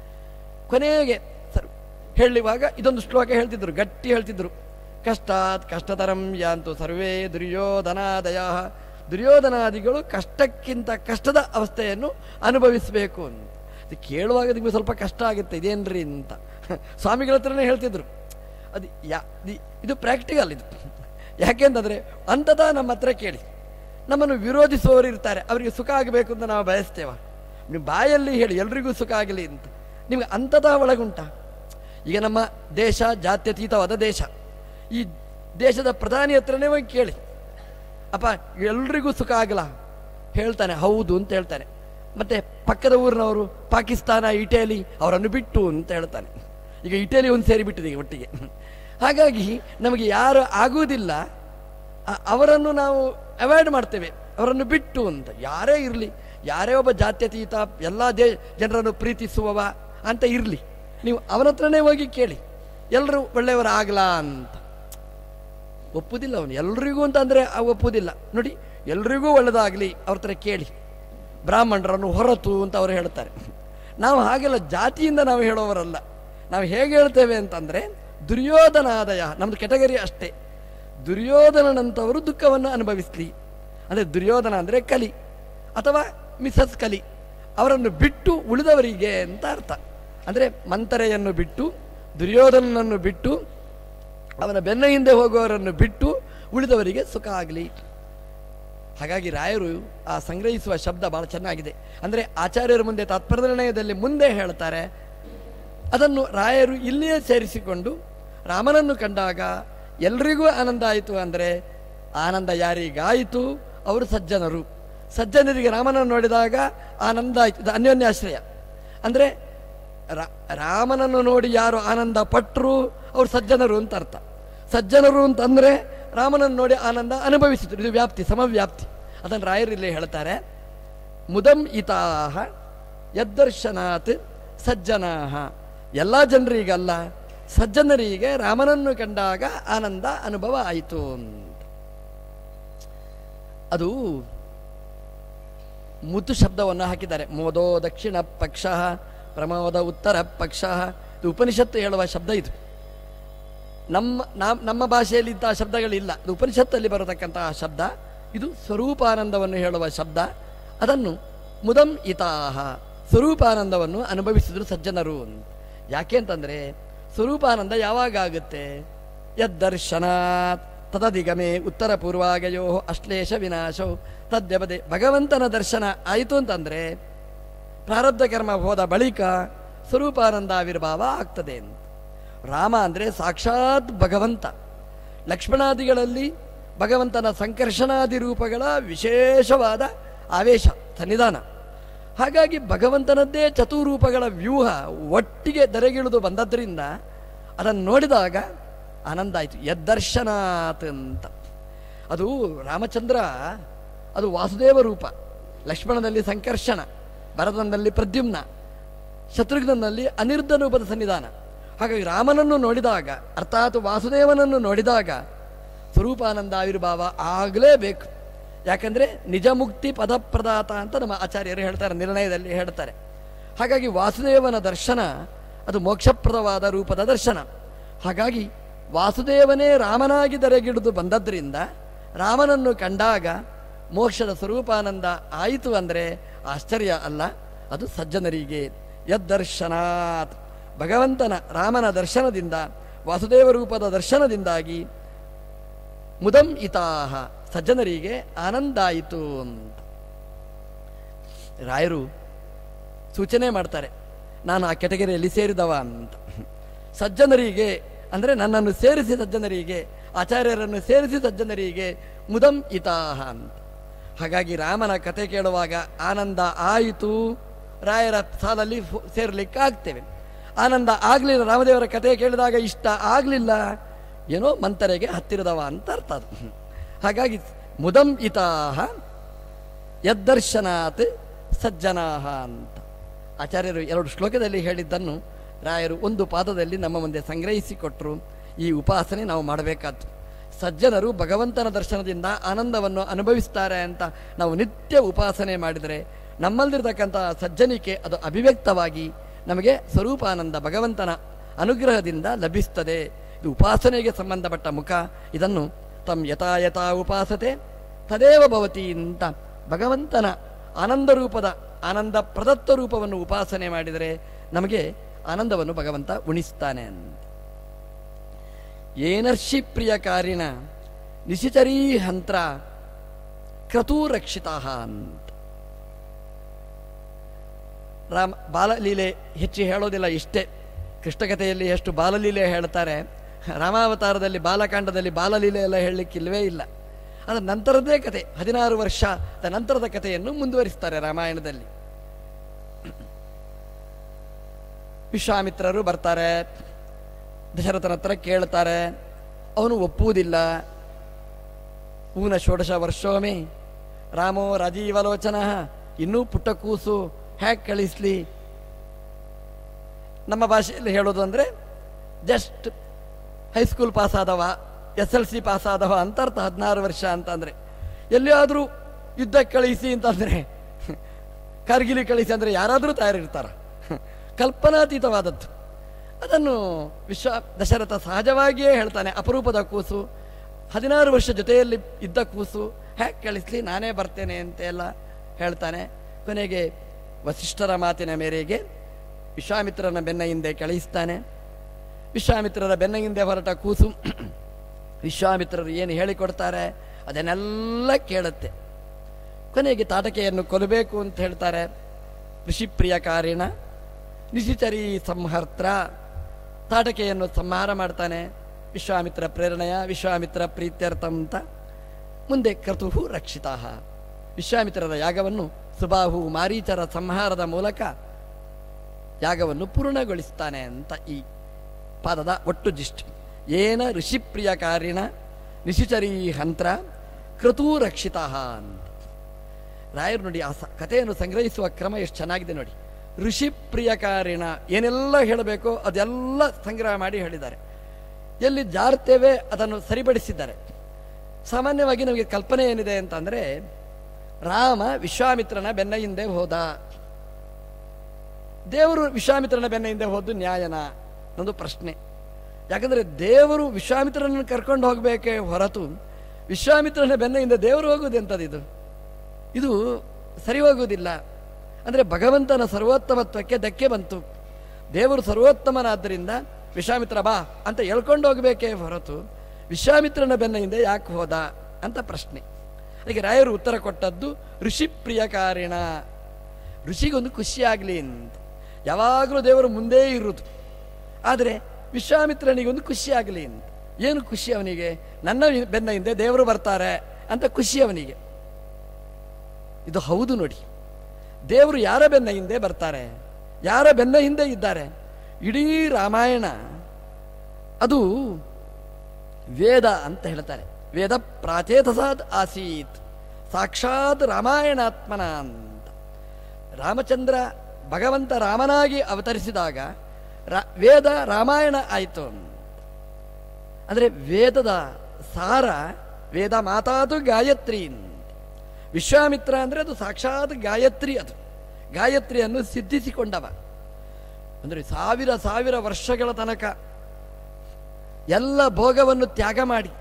ಕೊನೆಗೆ ಸರ್ ಹೇಳುವಾಗ ಇದೊಂದು ಶ್ಲೋಕ ಹೇಳ್ತಿದ್ರು ಗಟ್ಟಿ ಹೇಳ್ತಿದ್ರು ಕಷ್ಟಾತ್ ಕಷ್ಟತರಂ ಯಾಂತು ಸರ್ವೇ ದುರ್ಯೋಧನಾದಯ ದುರ್ಯೋಧನಾದಿಗಳು ಕಷ್ಟಕ್ಕಿಂತ ಕಷ್ಟದ ಅವಸ್ಥೆಯನ್ನು ಅನುಭವಿಸಬೇಕು ಅಂತ ಅದು ಕೇಳುವಾಗ ನಿಮಗೆ ಸ್ವಲ್ಪ ಕಷ್ಟ ಆಗುತ್ತೆ ಇದೇನ್ರಿ ಅಂತ ಸ್ವಾಮಿಗಳ ಹತ್ರನೇ ಹೇಳ್ತಿದ್ರು ಅದು ಯಾ ಇ- ಇದು ಪ್ರಾಕ್ಟಿಕಲ್ ಇದು ಯಾಕೆಂತಂದರೆ ಅಂಥದ ನಮ್ಮ ಹತ್ರ ಕೇಳಿ ನಮ್ಮನ್ನು ವಿರೋಧಿಸುವವರು ಇರ್ತಾರೆ ಅವರಿಗೆ ಸುಖ ಆಗಬೇಕು ಅಂತ ನಾವು ಬಯಸ್ತೇವ ನೀವು ಬಾಯಲ್ಲಿ ಹೇಳಿ ಎಲ್ರಿಗೂ ಸುಖ ಆಗಲಿ ಅಂತ ನಿಮಗೆ ಅಂಥದ ಒಳಗುಂಟ ಈಗ ನಮ್ಮ ದೇಶ ಜಾತ್ಯತೀತವಾದ ದೇಶ ಈ ದೇಶದ ಪ್ರಧಾನಿ ಹತ್ರನೇ ಹೋಗಿ ಕೇಳಿ ಅಪ್ಪ ಎಲ್ರಿಗೂ ಸುಖ ಆಗಲ್ಲ ಹೇಳ್ತಾನೆ ಹೌದು ಅಂತ ಹೇಳ್ತಾನೆ ಮತ್ತೆ ಪಕ್ಕದ ಊರಿನವರು ಪಾಕಿಸ್ತಾನ ಇಟಲಿ ಅವರನ್ನು ಬಿಟ್ಟು ಅಂತ ಹೇಳ್ತಾನೆ ಈಗ ಇಟಲಿ ಒಂದು ಸೇರಿಬಿಟ್ಟಿದೆ ಈಗ ಒಟ್ಟಿಗೆ ಹಾಗಾಗಿ ನಮಗೆ ಯಾರು ಆಗುವುದಿಲ್ಲ ಅ- ಅವರನ್ನು ನಾವು ಅವಾಯ್ಡ್ ಮಾಡ್ತೇವೆ ಅವರನ್ನು ಬಿಟ್ಟು ಅಂತ ಯಾರೇ ಇರಲಿ ಯಾರೇ ಒಬ್ಬ ಜಾತ್ಯತೀತ ಎಲ್ಲ ದೇ ಜನರನ್ನು ಪ್ರೀತಿಸುವವ ಅಂತ ಇರಲಿ ನೀವು ಅವನ ಹತ್ರನೇ ಹೋಗಿ ಕೇಳಿ ಎಲ್ಲರೂ ಒಳ್ಳೆಯವರಾಗಲಾ ಅಂತ ಒಪ್ಪುದಿಲ್ಲ ಅವನು ಎಲ್ರಿಗೂ ಅಂತಂದರೆ ಒಪ್ಪುದಿಲ್ಲ ನೋಡಿ ಎಲ್ರಿಗೂ ಒಳ್ಳೆಯದಾಗಲಿ ಅವ್ರ ಹತ್ರ ಕೇಳಿ ಬ್ರಾಹ್ಮಣರನ್ನು ಹೊರತು ಅಂತ ಅವರು ಹೇಳ್ತಾರೆ ನಾವು ಹಾಗೆಲ್ಲ ಜಾತಿಯಿಂದ ನಾವು ಹೇಳೋವರಲ್ಲ ನಾವು ಹೇಗೆ ಹೇಳ್ತೇವೆ ಅಂತಂದರೆ ದುರ್ಯೋಧನಾದಯ ನಮ್ಮದು ಕೆಟಗರಿ ಅಷ್ಟೇ ದುರ್ಯೋಧನನಂಥವರು ದುಃಖವನ್ನು ಅನುಭವಿಸಲಿ ಅಂದರೆ ದುರ್ಯೋಧನ ಅಂದರೆ ಕಲಿ ಅಥವಾ ಮಿಸಸ್ ಕಲಿ ಅವರನ್ನು ಬಿಟ್ಟು ಉಳಿದವರಿಗೆ ಅಂತ ಅರ್ಥ ಅಂದರೆ ಮಂತರೆಯನ್ನು ಬಿಟ್ಟು ದುರ್ಯೋಧನನನ್ನು ಬಿಟ್ಟು ಅವನ ಬೆನ್ನ ಹಿಂದೆ ಹೋಗುವವರನ್ನು ಬಿಟ್ಟು ಉಳಿದವರಿಗೆ ಸುಖ ಆಗಲಿ ಹಾಗಾಗಿ ರಾಯರು ಆ ಸಂಗ್ರಹಿಸುವ ಶಬ್ದ ಬಹಳ ಚೆನ್ನಾಗಿದೆ ಅಂದರೆ ಆಚಾರ್ಯರ ಮುಂದೆ ತಾತ್ಪರ್ಯ ನಿರ್ಣಯದಲ್ಲಿ ಮುಂದೆ ಹೇಳ್ತಾರೆ ಅದನ್ನು ರಾಯರು ಇಲ್ಲಿಯೇ ಸೇರಿಸಿಕೊಂಡು ರಾಮನನ್ನು ಕಂಡಾಗ ಎಲ್ರಿಗೂ ಆನಂದ ಆಯಿತು ಅಂದರೆ ಆನಂದ ಯಾರಿಗಾಯಿತು ಅವರು ಸಜ್ಜನರು ಸಜ್ಜನರಿಗೆ ರಾಮನನ್ನು ನೋಡಿದಾಗ ಆನಂದ ಆಯಿತು ಇದು ಅನ್ಯೋನ್ಯಾಶ್ರಯ ಅಂದರೆ ರಾ- ರಾಮನನ್ನು ನೋಡಿ ಯಾರು ಆನಂದ ಪಟ್ಟರು ಅವರು ಸಜ್ಜನರು ಅಂತ ಅರ್ಥ ಸಜ್ಜನರು ಅಂತಂದರೆ ರಾಮನನ್ನು ನೋಡಿ ಆನಂದ ಅನುಭವಿಸಿದ್ರು ಇದು ವ್ಯಾಪ್ತಿ ಸಮವ್ಯಾಪ್ತಿ ಅದನ್ನು ರಾಯರು ಇಲ್ಲಿ ಹೇಳ್ತಾರೆ ಮುದಂ ಇತಾಹ ಯದ್ದರ್ಶನಾತ್ ಸಜ್ಜನಾಹ ಎಲ್ಲ ಜನರಿಗಲ್ಲ ಸಜ್ಜನರಿಗೆ ರಾಮನನ್ನು ಕಂಡಾಗ ಆನಂದ ಅನುಭವ ಆಯಿತು ಅಂತ ಅದು ಮುತ್ತು ಶಬ್ದವನ್ನು ಹಾಕಿದ್ದಾರೆ ಮೋದೋ ದಕ್ಷಿಣ ಪಕ್ಷ ಪ್ರಮೋದ ಉತ್ತರ ಪಕ್ಷ ಇದು ಉಪನಿಷತ್ತು ಹೇಳುವ ಶಬ್ದ ಇದು ನಮ್ಮ ನಾಮ್- ನಮ್ಮ ಭಾಷೆಯಲ್ಲಿ ಇಂತಹ ಶಬ್ದಗಳಿಲ್ಲ ಅದು ಉಪನಿಷತ್ತಲ್ಲಿ ಬರತಕ್ಕಂತಹ ಶಬ್ದ ಇದು ಸ್ವರೂಪಾನಂದವನ್ನು ಹೇಳುವ ಶಬ್ದ ಅದನ್ನು ಮುದಂ ಇತಾಹ ಸ್ವರೂಪಾನಂದವನ್ನು ಅನುಭವಿಸಿದ್ರು ಸಜ್ಜನರು ಅಂತ. ಯಾಕೆ ಅಂತಂದರೆ ಸ್ವರೂಪಾನಂದ ಯಾವಾಗ ಆಗುತ್ತೆ ಯದ್ದರ್ಶನಾತ್ ತದಧಿಗಮೆ ಉತ್ತರ ಪೂರ್ವಾಗಯೋ ಅಶ್ಲೇಷ ವಿನಾಶೋ ತದ್ಯಪದೆ ಭಗವಂತನ ದರ್ಶನ ಆಯಿತು ಅಂತಂದರೆ ಪ್ರಾರಬ್ಧ ಕರ್ಮ ಹೋದ ಬಳಿಕ ಸ್ವರೂಪಾನಂದ ಆವಿರ್ಭಾವ ಆಗ್ತದೆ ಅಂತ ರಾಮ ಅಂದರೆ ಸಾಕ್ಷಾತ್ ಭಗವಂತ ಲಕ್ಷ್ಮಣಾದಿಗಳಲ್ಲಿ ಭಗವಂತನ ಸಂಕರ್ಷಣಾದಿ ರೂಪಗಳ ವಿಶೇಷವಾದ ಆವೇಶ ಸನ್ನಿಧಾನ ಹಾಗಾಗಿ ಭಗವಂತನದ್ದೇ ಚತುರೂಪಗಳ ವ್ಯೂಹ ಒಟ್ಟಿಗೆ ದರೆಗಿಳಿದು ಬಂದದ್ರಿಂದ ಅದನ್ನು ನೋಡಿದಾಗ ಆನಂದ ಆಯಿತು ಯದ್ದರ್ಶನಾತ್ ಅಂತ ಅದು ರಾಮಚಂದ್ರ ಅದು ವಾಸುದೇವ ರೂಪ ಲಕ್ಷ್ಮಣನಲ್ಲಿ ಸಂಕರ್ಷಣ ಭರತನಲ್ಲಿ ಪ್ರದ್ಯುಮ್ನ ಶತ್ರುಘ್ನಲ್ಲಿ ಅನಿರ್ಧ ರೂಪದ ಸನ್ನಿಧಾನ ಹಾಗಾಗಿ ರಾಮನನ್ನು ನೋಡಿದಾಗ ಅರ್ಥಾತ್ ವಾಸುದೇವನನ್ನು ನೋಡಿದಾಗ ಸ್ವರೂಪಾನಂದ ಆವಿರ್ಭಾವ ಆಗಲೇಬೇಕು ಯಾಕಂದರೆ ನಿಜ ಮುಕ್ತಿ ಪದಪ್ರದಾತ ಅಂತ ನಮ್ಮ ಆಚಾರ್ಯರು ಹೇಳ್ತಾರೆ ನಿರ್ಣಯದಲ್ಲಿ ಹೇಳ್ತಾರೆ ಹಾಗಾಗಿ ವಾಸುದೇವನ ದರ್ಶನ ಅದು ಮೋಕ್ಷಪ್ರದವಾದ ರೂಪದ ದರ್ಶನ ಹಾಗಾಗಿ ವಾಸುದೇವನೇ ರಾಮನಾಗಿ ದರೆಗಿಡಿದು ಬಂದದ್ರಿಂದ ರಾಮನನ್ನು ಕಂಡಾಗ ಮೋಕ್ಷದ ಸ್ವರೂಪಾನಂದ ಆಯಿತು ಅಂದರೆ ಆಶ್ಚರ್ಯ ಅಲ್ಲ ಅದು ಸಜ್ಜನರಿಗೆ ಯದ್ದರ್ಶನಾತ್ ಭಗವಂತನ ರಾಮನ ದರ್ಶನದಿಂದ ವಾಸುದೇವ ರೂಪದ ದರ್ಶನದಿಂದಾಗಿ ಮುದಂ ಇತಾಹ ಸಜ್ಜನರಿಗೆ ಆನಂದ ಆಯಿತು ಅಂತ ರಾಯರು ಸೂಚನೆ ಮಾಡ್ತಾರೆ ನಾನು ಆ ಕೆಟಗರಿಯಲ್ಲಿ ಸೇರಿದವ ಅಂತ ಸಜ್ಜನರಿಗೆ ಅಂದರೆ ನನ್ನನ್ನು ಸೇರಿಸಿ ಸಜ್ಜನರಿಗೆ ಆಚಾರ್ಯರನ್ನು ಸೇರಿಸಿ ಸಜ್ಜನರಿಗೆ ಮುದಂ ಇತಾಹ ಅಂತ ಹಾಗಾಗಿ ರಾಮನ ಕತೆ ಕೇಳುವಾಗ ಆನಂದ ಆಯಿತು ರಾಯರ ಸಾಲಲ್ಲಿ ಫು- ಸೇರ್ಲಿಕ್ಕೆ ಆಗ್ತೇವೆ ಆನಂದ ಆಗಲಿಲ್ಲ ರಾಮದೇವರ ಕತೆ ಕೇಳಿದಾಗ ಇಷ್ಟ ಆಗಲಿಲ್ಲ ಏನೋ ಮಂತರೆಗೆ ಹತ್ತಿರದವ ಅಂತ ಅರ್ಥ ಅದು ಹಾಗಾಗಿ ಮುದಂ ಇತಾಹ ಯದ್ದರ್ಶನಾತ್ ಸಜ್ಜನಾಹ ಅಂತ ಆಚಾರ್ಯರು ಎರಡು ಶ್ಲೋಕದಲ್ಲಿ ಹೇಳಿದ್ದನ್ನು ರಾಯರು ಒಂದು ಪಾದದಲ್ಲಿ ನಮ್ಮ ಮುಂದೆ ಸಂಗ್ರಹಿಸಿಕೊಟ್ರು ಈ ಉಪಾಸನೆ ನಾವು ಮಾಡಬೇಕಾದ್ದು ಸಜ್ಜನರು ಭಗವಂತನ ದರ್ಶನದಿಂದ ಆನಂದವನ್ನು ಅನುಭವಿಸ್ತಾರೆ ಅಂತ ನಾವು ನಿತ್ಯ ಉಪಾಸನೆ ಮಾಡಿದರೆ ನಮ್ಮಲ್ಲಿರ್ತಕ್ಕಂಥ ಸಜ್ಜನಿಕೆ ಅದು ಅಭಿವ್ಯಕ್ತವಾಗಿ ನಮಗೆ ಸ್ವರೂಪಾನಂದ ಭಗವಂತನ ಅನುಗ್ರಹದಿಂದ ಲಭಿಸ್ತದೆ ಇದು ಉಪಾಸನೆಗೆ ಸಂಬಂಧಪಟ್ಟ ಮುಖ ಇದನ್ನು ತಮ್ ಯಥಾ ಯಥಾ ಉಪಾಸತೆ ತದೇವ ಭವತಿ ಅಂತ ಭಗವಂತನ ಆನಂದ ರೂಪದ ಆನಂದ ಪ್ರದತ್ತ ರೂಪವನ್ನು ಉಪಾಸನೆ ಮಾಡಿದರೆ ನಮಗೆ ಆನಂದವನ್ನು ಭಗವಂತ ಉಣಿಸ್ತಾನೆ ಅಂತ ಏನರ್ಷಿ ಪ್ರಿಯಕಾರಿಣ ನಿಶಿಚರೀ ಹಂತ್ರ ಕ್ರತೂರಕ್ಷಿತ ಅಂತ ರಾಮ ಬಾಲಲೀಲೆ ಹೆಚ್ಚು ಹೇಳೋದಿಲ್ಲ ಇಷ್ಟೇ ಕೃಷ್ಣಕಥೆಯಲ್ಲಿ ಎಷ್ಟು ಬಾಲಲೀಲೆ ಹೇಳ್ತಾರೆ ರಾಮಾವತಾರದಲ್ಲಿ ಬಾಲಕಾಂಡದಲ್ಲಿ ಬಾಲಲೀಲೆ ಎಲ್ಲ ಹೇಳಲಿಕ್ಕಿಲ್ವೇ ಇಲ್ಲ ಅದರ ನಂತರದೇ ಕತೆ ಹದಿನಾರು ವರ್ಷದ ನಂತರದ ಕಥೆಯನ್ನು ಮುಂದುವರಿಸ್ತಾರೆ ರಾಮಾಯಣದಲ್ಲಿ ವಿಶ್ವಾಮಿತ್ರರು ಬರ್ತಾರೆ ದಶರಥನ ಹತ್ರ ಕೇಳ್ತಾರೆ ಅವನು ಒಪ್ಪುವುದಿಲ್ಲ ಊನ ಷೋಡಶ ವರ್ಷೋಮಿ ರಾಮೋ ರಾಜೀವಲೋಚನ ಇನ್ನೂ ಪುಟ್ಟ ಕೂಸು ಹ್ಯಾಕ್ ಕಳಿಸ್ಲಿ ನಮ್ಮ ಭಾಷೆಯಲ್ಲಿ ಹೇಳೋದು ಅಂದರೆ ಜಸ್ಟ್ ಹೈಸ್ಕೂಲ್ ಪಾಸ್ ಆದವ ಎಸ್ ಎಲ್ ಸಿ ಪಾಸ್ ಆದವ ಅಂತ ಅರ್ಥ ಹದಿನಾರು ವರ್ಷ ಅಂತಂದರೆ ಎಲ್ಲಿಯಾದರೂ ಯುದ್ಧಕ್ಕೆ ಕಳಿಸಿ ಅಂತಂದರೆ ಕಾರ್ಗಿಲಿ ಕಳಿಸಿ ಅಂದರೆ ಯಾರಾದರೂ ತಯಾರಿರ್ತಾರ ಕಲ್ಪನಾತೀತವಾದದ್ದು ಅದನ್ನು ವಿಶ್ವ ದಶರಥ ಸಹಜವಾಗಿಯೇ ಹೇಳ್ತಾನೆ ಅಪರೂಪದ ಕೂಸು ಹದಿನಾರು ವರ್ಷ ಜೊತೆಯಲ್ಲಿ ಇದ್ದ ಕೂಸು ಹ್ಯಾಕ್ ಕಳಿಸ್ಲಿ ನಾನೇ ಬರ್ತೇನೆ ಅಂತೆಲ್ಲ ಹೇಳ್ತಾನೆ ಕೊನೆಗೆ ವಸಿಷ್ಠರ ಮಾತಿನ ಮೇರೆಗೆ ವಿಶ್ವಾಮಿತ್ರನ ಬೆನ್ನ ಹಿಂದೆ ಕಳುಹಿಸ್ತಾನೆ ವಿಶ್ವಾಮಿತ್ರರ ಬೆನ್ನ ಹಿಂದೆ ಹೊರಟ ಕೂಸು ವಿಶ್ವಾಮಿತ್ರರು ಏನು ಹೇಳಿಕೊಡ್ತಾರೆ ಅದನ್ನೆಲ್ಲ ಕೇಳುತ್ತೆ ಕೊನೆಗೆ ತಾಟಕೆಯನ್ನು ಕೊಲ್ಲಬೇಕು ಅಂತ ಹೇಳ್ತಾರೆ ಋಷಿಪ್ರಿಯ ಕಾರಿಣ ನಿಶಿಚರಿ ಸಂಹರ್ತ್ರ ತಾಟಕೆಯನ್ನು ಸಂಹಾರ ಮಾಡ್ತಾನೆ ವಿಶ್ವಾಮಿತ್ರ ಪ್ರೇರಣೆಯ ವಿಶ್ವಾಮಿತ್ರ ಪ್ರೀತ್ಯರ್ಥಂ ಅಂತ ಮುಂದೆ ಕ್ರತುಹು ರಕ್ಷಿತಾ ವಿಶ್ವಾಮಿತ್ರರ ಯಾಗವನ್ನು ಸುಬಾಹು ಮಾರೀಚರ ಸಂಹಾರದ ಮೂಲಕ ಯಾಗವನ್ನು ಪೂರ್ಣಗೊಳಿಸ್ತಾನೆ ಅಂತ ಈ ಪಾದದ ಒಟ್ಟು ಜಿಸ್ಟ್ ಏನ ಋಷಿಪ್ರಿಯ ಕಾರಿಣ ನಿಶಿಚರಿ ಹಂತ್ರ ಕ್ರತೂ ರಕ್ಷಿತ ಅಂತ ರಾಯರು ನೋಡಿ ಆ ಸ- ಕಥೆಯನ್ನು ಸಂಗ್ರಹಿಸುವ ಕ್ರಮ ಎಷ್ಟು ಚೆನ್ನಾಗಿದೆ ನೋಡಿ ಋಷಿ ಪ್ರಿಯಕಾರಿಣ ಏನೆಲ್ಲ ಹೇಳಬೇಕೋ ಅದೆಲ್ಲ ಸಂಗ್ರಹ ಮಾಡಿ ಹೇಳಿದ್ದಾರೆ ಎಲ್ಲಿ ಜಾರ್ತೇವೆ ಅದನ್ನು ಸರಿಪಡಿಸಿದ್ದಾರೆ ಸಾಮಾನ್ಯವಾಗಿ ನಮಗೆ ಕಲ್ಪನೆ ಏನಿದೆ ಅಂತಂದರೆ ರಾಮ ವಿಶ್ವಾಮಿತ್ರನ ಬೆನ್ನ ಹಿಂದೆ ಹೋದ ದೇವರು ವಿಶ್ವಾಮಿತ್ರನ ಬೆನ್ನ ಹಿಂದೆ ಹೋದ್ದು ನ್ಯಾಯನ ಒಂದು ಪ್ರಶ್ನೆ ಯಾಕಂದರೆ ದೇವರು ವಿಶ್ವಾಮಿತ್ರನನ್ನು ಕರ್ಕೊಂಡು ಹೋಗಬೇಕೇ ಹೊರತು ವಿಶ್ವಾಮಿತ್ರನ ಬೆನ್ನೆಯಿಂದ ದೇವರು ಹೋಗುವುದು ಎಂಥದ್ದು ಇದು ಸರಿ ಹೋಗುವುದಿಲ್ಲ ಅಂದರೆ ಭಗವಂತನ ಸರ್ವೋತ್ತಮತ್ವಕ್ಕೆ ಧಕ್ಕೆ ಬಂತು ದೇವರು ಸರ್ವೋತ್ತಮನಾದ್ದರಿಂದ ವಿಶ್ವಾಮಿತ್ರ ಬಾ ಅಂತ ಹೇಳ್ಕೊಂಡು ಹೋಗಬೇಕೇ ಹೊರತು ವಿಶ್ವಾಮಿತ್ರನ ಬೆನ್ನ ಹಿಂದೆ ಯಾಕೆ ಹೋದ ಅಂತ ಪ್ರಶ್ನೆ ಅದಕ್ಕೆ ರಾಯರು ಉತ್ತರ ಕೊಟ್ಟದ್ದು ಋಷಿ ಪ್ರಿಯಕಾರಿಣ ಋಷಿಗೊಂದು ಖುಷಿಯಾಗಲಿ ಅಂತ ಯಾವಾಗಲೂ ದೇವರು ಮುಂದೇ ಇರುವುದು ಆದರೆ ವಿಶ್ವಾಮಿತ್ರನಿಗೊಂದು ಖುಷಿ ಆಗಲಿ ಅಂತ ಏನು ಖುಷಿ ಅವನಿಗೆ ನನ್ನ ಬೆನ್ನ ಹಿಂದೆ ದೇವರು ಬರ್ತಾರೆ ಅಂತ ಖುಷಿ ಅವನಿಗೆ ಇದು ಹೌದು ನೋಡಿ ದೇವರು ಯಾರ ಬೆನ್ನ ಹಿಂದೆ ಬರ್ತಾರೆ ಯಾರ ಬೆನ್ನ ಹಿಂದೆ ಇದ್ದಾರೆ ಇಡೀ ರಾಮಾಯಣ ಅದು ವೇದ ಅಂತ ಹೇಳ್ತಾರೆ ವೇದ ಪ್ರಾಚೇತಸಾದ್ ಆಸೀತ್ ಸಾಕ್ಷಾತ್ ರಾಮಾಯಣಾತ್ಮನ ಅಂತ ರಾಮಚಂದ್ರ ಭಗವಂತ ರಾಮನಾಗಿ ಅವತರಿಸಿದಾಗ ರಾ ವೇದ ರಾಮಾಯಣ ಆಯಿತು ಅಂದರೆ ವೇದದ ಸಾರ ವೇದ ಮಾತಾದು ಗಾಯತ್ರಿ ಅಂತ. ವಿಶ್ವಾಮಿತ್ರ ಅಂದರೆ ಅದು ಸಾಕ್ಷಾತ್ ಗಾಯತ್ರಿ ಅದು ಗಾಯತ್ರಿಯನ್ನು ಸಿದ್ಧಿಸಿಕೊಂಡವ ಅಂದರೆ ಸಾವಿರ ಸಾವಿರ ವರ್ಷಗಳ ತನಕ ಎಲ್ಲ ಭೋಗವನ್ನು ತ್ಯಾಗ ಮಾಡಿ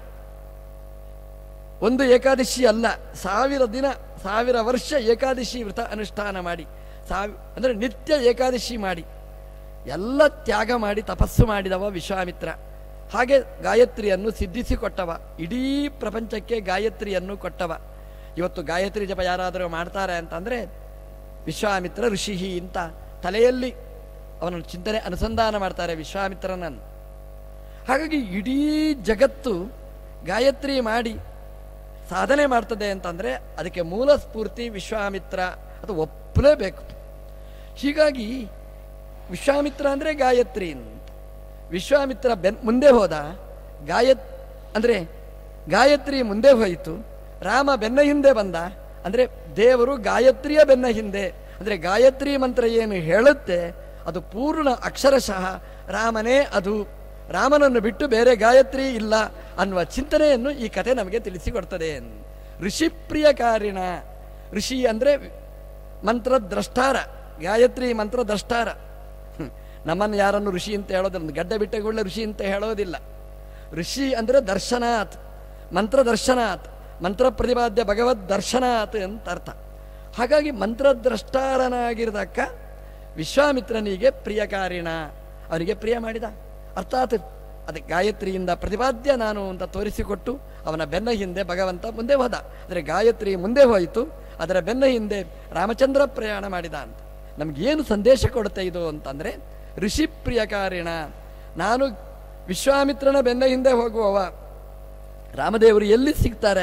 ಒಂದು ಏಕಾದಶಿ ಅಲ್ಲ ಸಾವಿರ ದಿನ ಸಾವಿರ ವರ್ಷ ಏಕಾದಶಿ ವ್ರತ ಅನುಷ್ಠಾನ ಮಾಡಿ ಸಾವಿ ಅಂದರೆ ನಿತ್ಯ ಏಕಾದಶಿ ಮಾಡಿ ಎಲ್ಲ ತ್ಯಾಗ ಮಾಡಿ ತಪಸ್ಸು ಮಾಡಿದವ ವಿಶ್ವಾಮಿತ್ರ ಹಾಗೆ ಗಾಯತ್ರಿಯನ್ನು ಸಿದ್ಧಿಸಿಕೊಟ್ಟವ ಇಡೀ ಪ್ರಪಂಚಕ್ಕೆ ಗಾಯತ್ರಿಯನ್ನು ಕೊಟ್ಟವ ಇವತ್ತು ಗಾಯತ್ರಿ ಜಪ ಯಾರಾದರೂ ಮಾಡ್ತಾರೆ ಅಂತಂದರೆ ವಿಶ್ವಾಮಿತ್ರ ಋಷಿ ಅಂತ ತಲೆಯಲ್ಲಿ ಅವನನ್ನು ಚಿಂತನೆ ಅನುಸಂಧಾನ ಮಾಡ್ತಾರೆ ವಿಶ್ವಾಮಿತ್ರನನ್ನು ಹಾಗಾಗಿ ಇಡೀ ಜಗತ್ತು ಗಾಯತ್ರಿ ಮಾಡಿ ಸಾಧನೆ ಮಾಡ್ತದೆ ಅಂತಂದರೆ ಅದಕ್ಕೆ ಮೂಲ ಸ್ಫೂರ್ತಿ ವಿಶ್ವಾಮಿತ್ರ ಅದು ಒಪ್ಪಲೇಬೇಕು ಹೀಗಾಗಿ ವಿಶ್ವಾಮಿತ್ರ ಅಂದರೆ ಗಾಯತ್ರಿ ಅಂತ ವಿಶ್ವಾಮಿತ್ರ ಬೆನ್ ಮುಂದೆ ಹೋದ ಗಾಯತ್ ಅಂದರೆ ಗಾಯತ್ರಿ ಮುಂದೆ ಹೋಯಿತು ರಾಮ ಬೆನ್ನ ಹಿಂದೆ ಬಂದ ಅಂದರೆ ದೇವರು ಗಾಯತ್ರಿಯ ಬೆನ್ನ ಹಿಂದೆ ಅಂದರೆ ಗಾಯತ್ರಿ ಮಂತ್ರ ಏನು ಹೇಳುತ್ತೆ ಅದು ಪೂರ್ಣ ಅಕ್ಷರಶಃ ರಾಮನೇ ಅದು ರಾಮನನ್ನು ಬಿಟ್ಟು ಬೇರೆ ಗಾಯತ್ರಿ ಇಲ್ಲ ಅನ್ನುವ ಚಿಂತನೆಯನ್ನು ಈ ಕಥೆ ನಮಗೆ ತಿಳಿಸಿಕೊಡ್ತದೆ ಋಷಿ ಪ್ರಿಯಕಾರಿಣ ಋಷಿ ಅಂದರೆ ಮಂತ್ರದ್ರಷ್ಟಾರ ಗಾಯತ್ರಿ ಮಂತ್ರದ್ರಷ್ಟಾರ ಹ್ಮ್. ನಮ್ಮನ್ನು ಯಾರನ್ನು ಋಷಿ ಅಂತ ಹೇಳೋದಿಲ್ಲ ಒಂದು ಗಡ್ಡ ಬಿಟ್ಟಗುಳ್ಳ ಋಷಿ ಅಂತ ಹೇಳೋದಿಲ್ಲ ಋಷಿ ಅಂದರೆ ದರ್ಶನಾತ್ ಮಂತ್ರ ದರ್ಶನಾತ್ ಮಂತ್ರ ಪ್ರತಿಪಾದ್ಯ ಭಗವದ್ ದರ್ಶನಾತ್ ಅಂತ ಅರ್ಥ ಹಾಗಾಗಿ ಮಂತ್ರದ್ರಷ್ಟಾರನಾಗಿರತಕ್ಕ ವಿಶ್ವಾಮಿತ್ರನಿಗೆ ಪ್ರಿಯಕಾರಿಣ ಅವನಿಗೆ ಪ್ರಿಯ ಮಾಡಿದ ಅರ್ಥಾತ್ ಅದಕ್ಕೆ ಗಾಯತ್ರಿಯಿಂದ ಪ್ರತಿಪಾದ್ಯ ನಾನು ಅಂತ ತೋರಿಸಿಕೊಟ್ಟು ಅವನ ಬೆನ್ನ ಹಿಂದೆ ಭಗವಂತ ಮುಂದೆ ಹೋದ ಅಂದರೆ ಗಾಯತ್ರಿ ಮುಂದೆ ಹೋಯಿತು ಅದರ ಬೆನ್ನ ಹಿಂದೆ ರಾಮಚಂದ್ರ ಪ್ರಯಾಣ ಮಾಡಿದ ಅಂತ ನಮಗೇನು ಸಂದೇಶ ಕೊಡುತ್ತೆ ಇದು ಅಂತಂದರೆ ಋಷಿ ಪ್ರಿಯಕಾರಿಣ ನಾನು ವಿಶ್ವಾಮಿತ್ರನ ಬೆನ್ನ ಹಿಂದೆ ಹೋಗುವವ ರಾಮದೇವರು ಎಲ್ಲಿ ಸಿಗ್ತಾರೆ